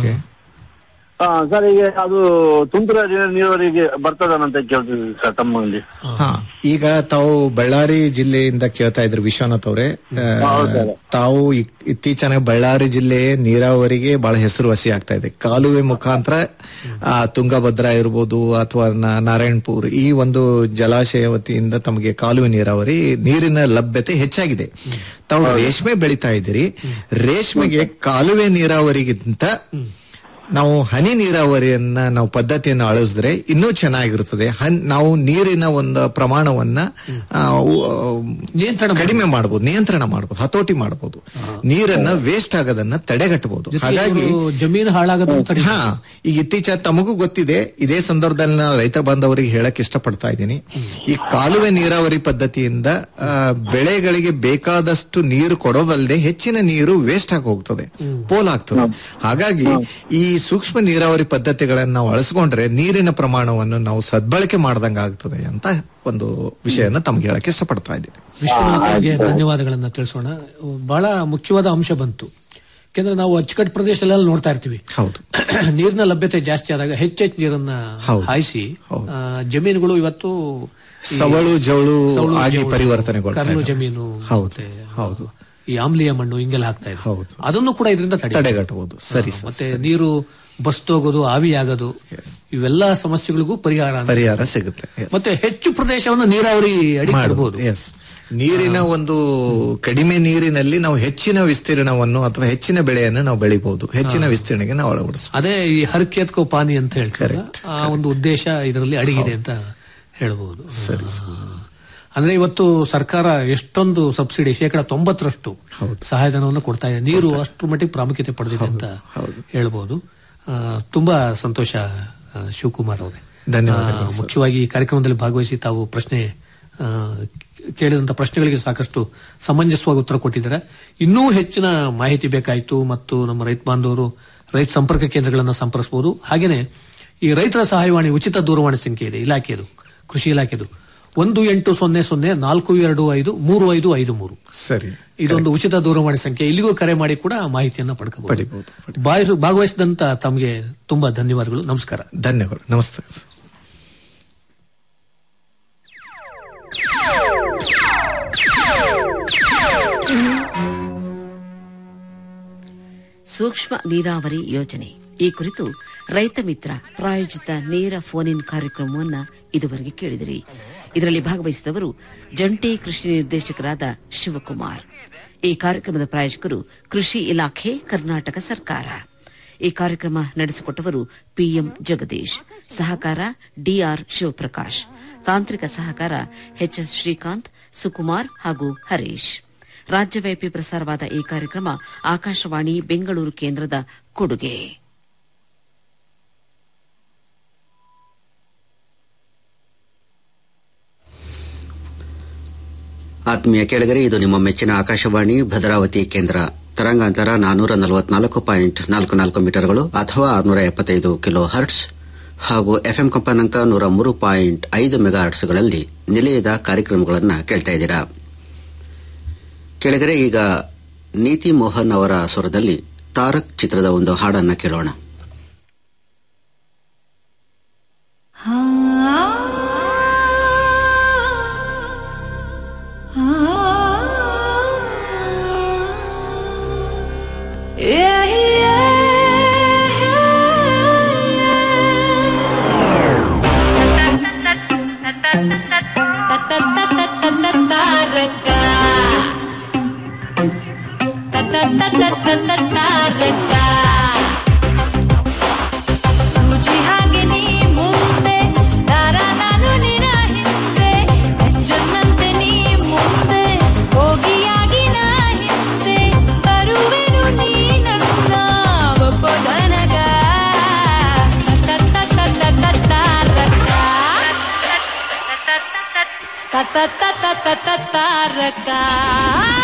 ಆ, ಸರ್ ಈಗ ಅದು ತುಂತುರು ನೀರು- ನೀರಾವರಿಗೆ ಬರ್ತದನಂತ ಕೇಳ್ತಿದ್ವಿ ಸರ್ ತಮ್ಮಲ್ಲಿ ಹಾ ಈಗ ತಾವು ಬಳ್ಳಾರಿ ಜಿಲ್ಲೆಯಿಂದ ಕೇಳ್ತಾ ಇದ್ರು ವಿಶ್ವನಾಥ್ ಅವರೇ ಆ, ತಾವು ಇ- ಇತ್ತೀಚೆಗೆ ಬಳ್ಳಾರಿ ಜಿಲ್ಲೆ ನೀರಾವರಿಗೆ ಬಹಳ ಹೆಸರುವಾಸಿ ಆಗ್ತಾ ಇದೆ ಕಾಲುವೆ ಮುಖಾಂತರ ಆ, ತುಂಗಭದ್ರಾ ಇರ್ಬೋದು ಅಥವಾ ನ- ನಾರಾಯಣಪುರ್ ಈ ಒಂದು ಜಲಾಶಯ ವತಿಯಿಂದ ತಮಗೆ ಕಾಲುವೆ ನೀರಾವರಿ ನೀರಿನ ಲಭ್ಯತೆ ಹೆಚ್ಚಾಗಿದೆ ತಾವು ರೇಷ್ಮೆ ಬೆಳಿತಾ ಇದ್ದೀರಿ ರೇಷ್ಮೆಗೆ ಕಾಲುವೆ ನೀರಾವರಿಗಿಂತ ನಾವು ಹನಿ ನೀರಾವರಿಯನ್ನ ನಾವು ಪದ್ಧತಿಯನ್ನು ಅಳಿಸಿದ್ರೆ ಇನ್ನೂ ಚೆನ್ನಾಗಿರುತ್ತದೆ ಹನ್ ನಾವು ನೀರಿನ ಒಂದು ಪ್ರಮಾಣವನ್ನ ಆ, ಉ- ಕಡಿಮೆ ಮಾಡಬಹುದು ನಿಯಂತ್ರಣ ಮಾಡಬಹುದು ಹತೋಟಿ ಮಾಡಬಹುದು ನೀರನ್ನ ವೇಸ್ಟ್ ಆಗೋದನ್ನ ತಡೆಗಟ್ಟಬಹುದು ಹಾಗಾಗಿ ಇವರು ಜಮೀನು ಹಾಳಾಗೋದನ್ನು ತಡಿ ಹಾ ಈಗ ಇತ್ತೀಚೆಗೆ ತಮಗೂ ಗೊತ್ತಿದೆ ಇದೇ ಸಂದರ್ಭದಲ್ಲಿ ನಾನು ರೈತ ಬಾಂಧವರಿಗೆ ಹೇಳಕ್ ಇಷ್ಟಪಡ್ತಾ ಇದ್ದೀನಿ ಈ ಕಾಲುವೆ ನೀರಾವರಿ ಪದ್ಧತಿಯಿಂದ ಆ, ಬೆಳೆಗಳಿಗೆ ಬೇಕಾದಷ್ಟು ನೀರು ಕೊಡೋದಲ್ಲದೆ ಹೆಚ್ಚಿನ ನೀರು ವೇಸ್ಟ್ ಆಗಿ ಹೋಗ್ತದೆ ಪೋಲಾಗ್ತದೆ ಹಾಗಾಗಿ ಈ ಸೂಕ್ಷ್ಮ ನೀರಾವರಿ ಪದ್ಧತಿಗಳನ್ನ ನಾವು ಅಳಿಸ್ಕೊಂಡ್ರೆ ನೀರಿನ ಪ್ರಮಾಣವನ್ನು ನಾವು ಸದ್ಬಳಕೆ ಮಾಡ್ದಂಗ ಆಗ್ತದೆ ಅಂತ ಒಂದು ವಿಷಯನ ತಮ್ಗೆ ಹೇಳಕ್ ಇಷ್ಟಪಡ್ತಾ ಇದ್ದೀನಿ ವಿಶ್ವನಾಥ್ ಅವರಿಗೆ ಧನ್ಯವಾದಗಳನ್ನ ತಿಳಿಸೋಣ ಬಹಳ ಮುಖ್ಯವಾದ ಅಂಶ ಬಂತು ಯಾಕೆಂದ್ರೆ ನಾವು ಅಚ್ಚುಕಟ್ಟು ಪ್ರದೇಶದಲ್ಲೆಲ್ಲ ನೋಡ್ತಾ ಇರ್ತೀವಿ ಹೌದು ನೀರಿನ ಲಭ್ಯತೆ ಜಾಸ್ತಿ ಆದಾಗ ಹೆಚ್ಚೆಚ್ಚು ನೀರನ್ನ ಹೌದು. ಹಾಯಿಸಿ ಆ, ಜಮೀನುಗಳು ಇವತ್ತು ಈ ಸವಳು ಜವಳು ಸವಳು, ಆಗಿ ಜವಳು, ಪರಿವರ್ತನೆಗೊಳ್ತಾ ಕರ್ಲು ಇದ್ದಾವೆ. ಜಮೀನು ಹೌದು ಮತ್ತೆ ಹೌದು ಈ ಆಮ್ಲೀಯ ಮಣ್ಣು ಹಿಂಗೆಲ್ಲ ಆಗ್ತಾ ಇದೆ ಅದನ್ನು ಕೂಡ ಇದರಿಂದ ತಡೆ ತಡೆಗಟ್ಟಬಹುದು ಸರಿ ಹಾ, ಸರ್, ಮತ್ತೆ ನೀರು ಬಸ್ತೋಗೋದು ಆವಿಯಾಗೋದು ಇವೆಲ್ಲ ಸಮಸ್ಯೆಗಳಿಗೂ ಪರಿಹಾರ ಅಂತ. ಪರಿಹಾರ ಸಿಗುತ್ತೆ Yes. ಮತ್ತೆ ಹೆಚ್ಚು ಪ್ರದೇಶವನ್ನು ನೀರಾವರಿ ಅಡಿ ಮಾಡಬಹುದು ಎಸ್ ನೀರಿನ ಒಂದು ಕಡಿಮೆ ನೀರಿನಲ್ಲಿ ನಾವು ಹೆಚ್ಚಿನ ವಿಸ್ತೀರ್ಣವನ್ನು ಅಥವಾ ಹೆಚ್ಚಿನ ಬೆಳೆಯನ್ನು ನಾವು ಬೆಳಿಬಹುದು ಹೆಚ್ಚಿನ ವಿಸ್ತೀರ್ಣಕ್ಕೆ ನಾವು ಅಳವಡಿಸಬಹುದು ಅದೇ ಈ ಹರ್ಕೇತ್ಕೋ ಪಾನಿ ಅಂತ ಹೇಳ್ತಾರೆ ಆ ಒಂದು ಉದ್ದೇಶ ಇದರಲ್ಲಿ ಅಡಗಿದೆ ಅಂತ ಹೇಳ್ಬೋದು ಸರಿ ಅಂದ್ರೆ ಇವತ್ತು ಸರ್ಕಾರ ಎಷ್ಟೊಂದು ಸಬ್ಸಿಡಿ ಶೇಕಡ ತೊಂಬತ್ತರಷ್ಟು ಸಹಾಯಧನವನ್ನು ಕೊಡ್ತಾ ಇದೆ ನೀರು ಅಷ್ಟು ಮಟ್ಟಿಗೆ ಪ್ರಾಮುಖ್ಯತೆ ಪಡೆದಿದೆ ಅಂತ ಹೇಳ್ಬೋದು ಆ, ತುಂಬಾ ಸಂತೋಷ ಆ, ಶಿವಕುಮಾರ್ ಅವರೇ ಧನ್ಯವಾದಗಳು ಆ, ಮುಖ್ಯವಾಗಿ ಈ ಕಾರ್ಯಕ್ರಮದಲ್ಲಿ ಭಾಗವಹಿಸಿ ತಾವು ಪ್ರಶ್ನೆ ಆ, ಕೇಳಿದಂತ ಪ್ರಶ್ನೆಗಳಿಗೆ ಸಾಕಷ್ಟು ಸಮಂಜಸವಾಗಿ ಉತ್ತರ ಕೊಟ್ಟಿದ್ದಾರೆ ಇನ್ನೂ ಹೆಚ್ಚಿನ ಮಾಹಿತಿ ಬೇಕಾಯಿತು ಮತ್ತು ನಮ್ಮ ರೈತ ಬಾಂಧವರು ರೈತ ಸಂಪರ್ಕ ಕೇಂದ್ರಗಳನ್ನು ಸಂಪರ್ಕಿಸಬಹುದು ಹಾಗೇನೆ ಈ ರೈತರ ಸಹಾಯವಾಣಿ ಉಚಿತ ದೂರವಾಣಿ ಸಂಖ್ಯೆ ಇದೆ ಇಲಾಖೆದು ಕೃಷಿ ಇಲಾಖೆದು ಒಂದು ಎಂಟು ಸೊನ್ನೆ ಸೊನ್ನೆ ನಾಲ್ಕು ಎರಡು ಐದು ಮೂರು ಐದು ಐದು ಮೂರು ಸರಿ ಇದೊಂದು ಉಚಿತ ದೂರವಾಣಿ ಸಂಖ್ಯೆ ಇಲ್ಲಿಗೂ ಕರೆ ಮಾಡಿ ಕೂಡ ಮಾಹಿತಿಯನ್ನ ಪಡ್ಕಬಹುದು ಭಾಗವಹಿಸ- ಭಾಗವಹಿಸಿದಂತ ತಮಗೆ ತುಂಬಾ ಧನ್ಯವಾದಗಳು ನಮಸ್ಕಾರ ಧನ್ಯವಾದ ನಮಸ್ತೆ ಸೂಕ್ಷ್ಮ ನೀರಾವರಿ ಯೋಜನೆ ಈ ಕುರಿತು ರೈತ ಮಿತ್ರ ಪ್ರಾಯೋಜಿತ ನೇರ ಫೋನ್ ಇನ್ ಕಾರ್ಯಕ್ರಮವನ್ನು ಇದುವರೆಗೆ ಕೇಳಿದಿರಿ ಇದರಲ್ಲಿ ಭಾಗವಹಿಸಿದವರು ಜಂಟಿ ಕೃಷಿ ನಿರ್ದೇಶಕರಾದ ಶಿವಕುಮಾರ್ ಈ ಕಾರ್ಯಕ್ರಮದ ಪ್ರಾಯೋಜಕರು ಕೃಷಿ ಇಲಾಖೆ ಕರ್ನಾಟಕ ಸರ್ಕಾರ ಈ ಕಾರ್ಯಕ್ರಮ ನಡೆಸಿಕೊಟ್ಟವರು ಪಿಎಂ ಜಗದೀಶ್ ಸಹಕಾರ ಡಿಆರ್ ಶಿವಪ್ರಕಾಶ್ ತಾಂತ್ರಿಕ ಸಹಕಾರ ಎಚ್ಎಸ್ ಶ್ರೀಕಾಂತ್ ಸುಕುಮಾರ್ ಹಾಗೂ ಹರೀಶ್ ರಾಜ್ಯವ್ಯಾಪಿ ಪ್ರಸಾರವಾದ ಈ ಕಾರ್ಯಕ್ರಮ ಆಕಾಶವಾಣಿ ಬೆಂಗಳೂರು ಕೇಂದ್ರದ ಕೊಡುಗೆ ಆತ್ಮೀಯ ಕೆಳಗರೆ ಇದು ನಿಮ್ಮ ಮೆಚ್ಚಿನ ಆಕಾಶವಾಣಿ ಭದ್ರಾವತಿ ಕೇಂದ್ರ ತರಂಗಾಂತರ ನಾನೂರ ನಲವತ್ನಾಲ್ಕು ಪಾಯಿಂಟ್ ನಾಲ್ಕು ನಾಲ್ಕು ಮೀಟರ್ಗಳು ಅಥವಾ ಆರುನೂರ ಎಪ್ಪತ್ತೈದು ಕಿಲೋ ಹರ್ಟ್ಸ್ ಹಾಗೂ ಎಫ್ಎಂ ಕಂಪನಾಂಕ ನೂರ ಮೂರು ಪಾಯಿಂಟ್ ಐದು ಮೆಗಾ ಹರ್ಟ್ಸ್ಗಳಲ್ಲಿ ನಿಲಯದ ಕಾರ್ಯಕ್ರಮಗಳನ್ನು ಕೇಳ್ತಾ ಇದ್ದೀರಾ ಕೆಳಗರೆ ಈಗ ನೀತಿ ಮೋಹನ್ ಅವರ ಸ್ವರದಲ್ಲಿ ತಾರಕ್ ಚಿತ್ರದ ಒಂದು ಹಾಡನ್ನ ಕೇಳೋಣ ಸೂಜಿ ಹಾಗೆ ನೀ ಮುಂದೆ ದಾರ ನಾನು ನಿನ ಹಿಂದೆ ಅಜ್ಜನಂತೆ ನೀ ಮುಂದೆ ಹೋಗಿಯಾಗಿ ನಾ ಹಿಂದೆ ಬರುವೆನು ನೀ ನನ್ನ ಒಪ್ಪೊದನಗ ತಾರಕ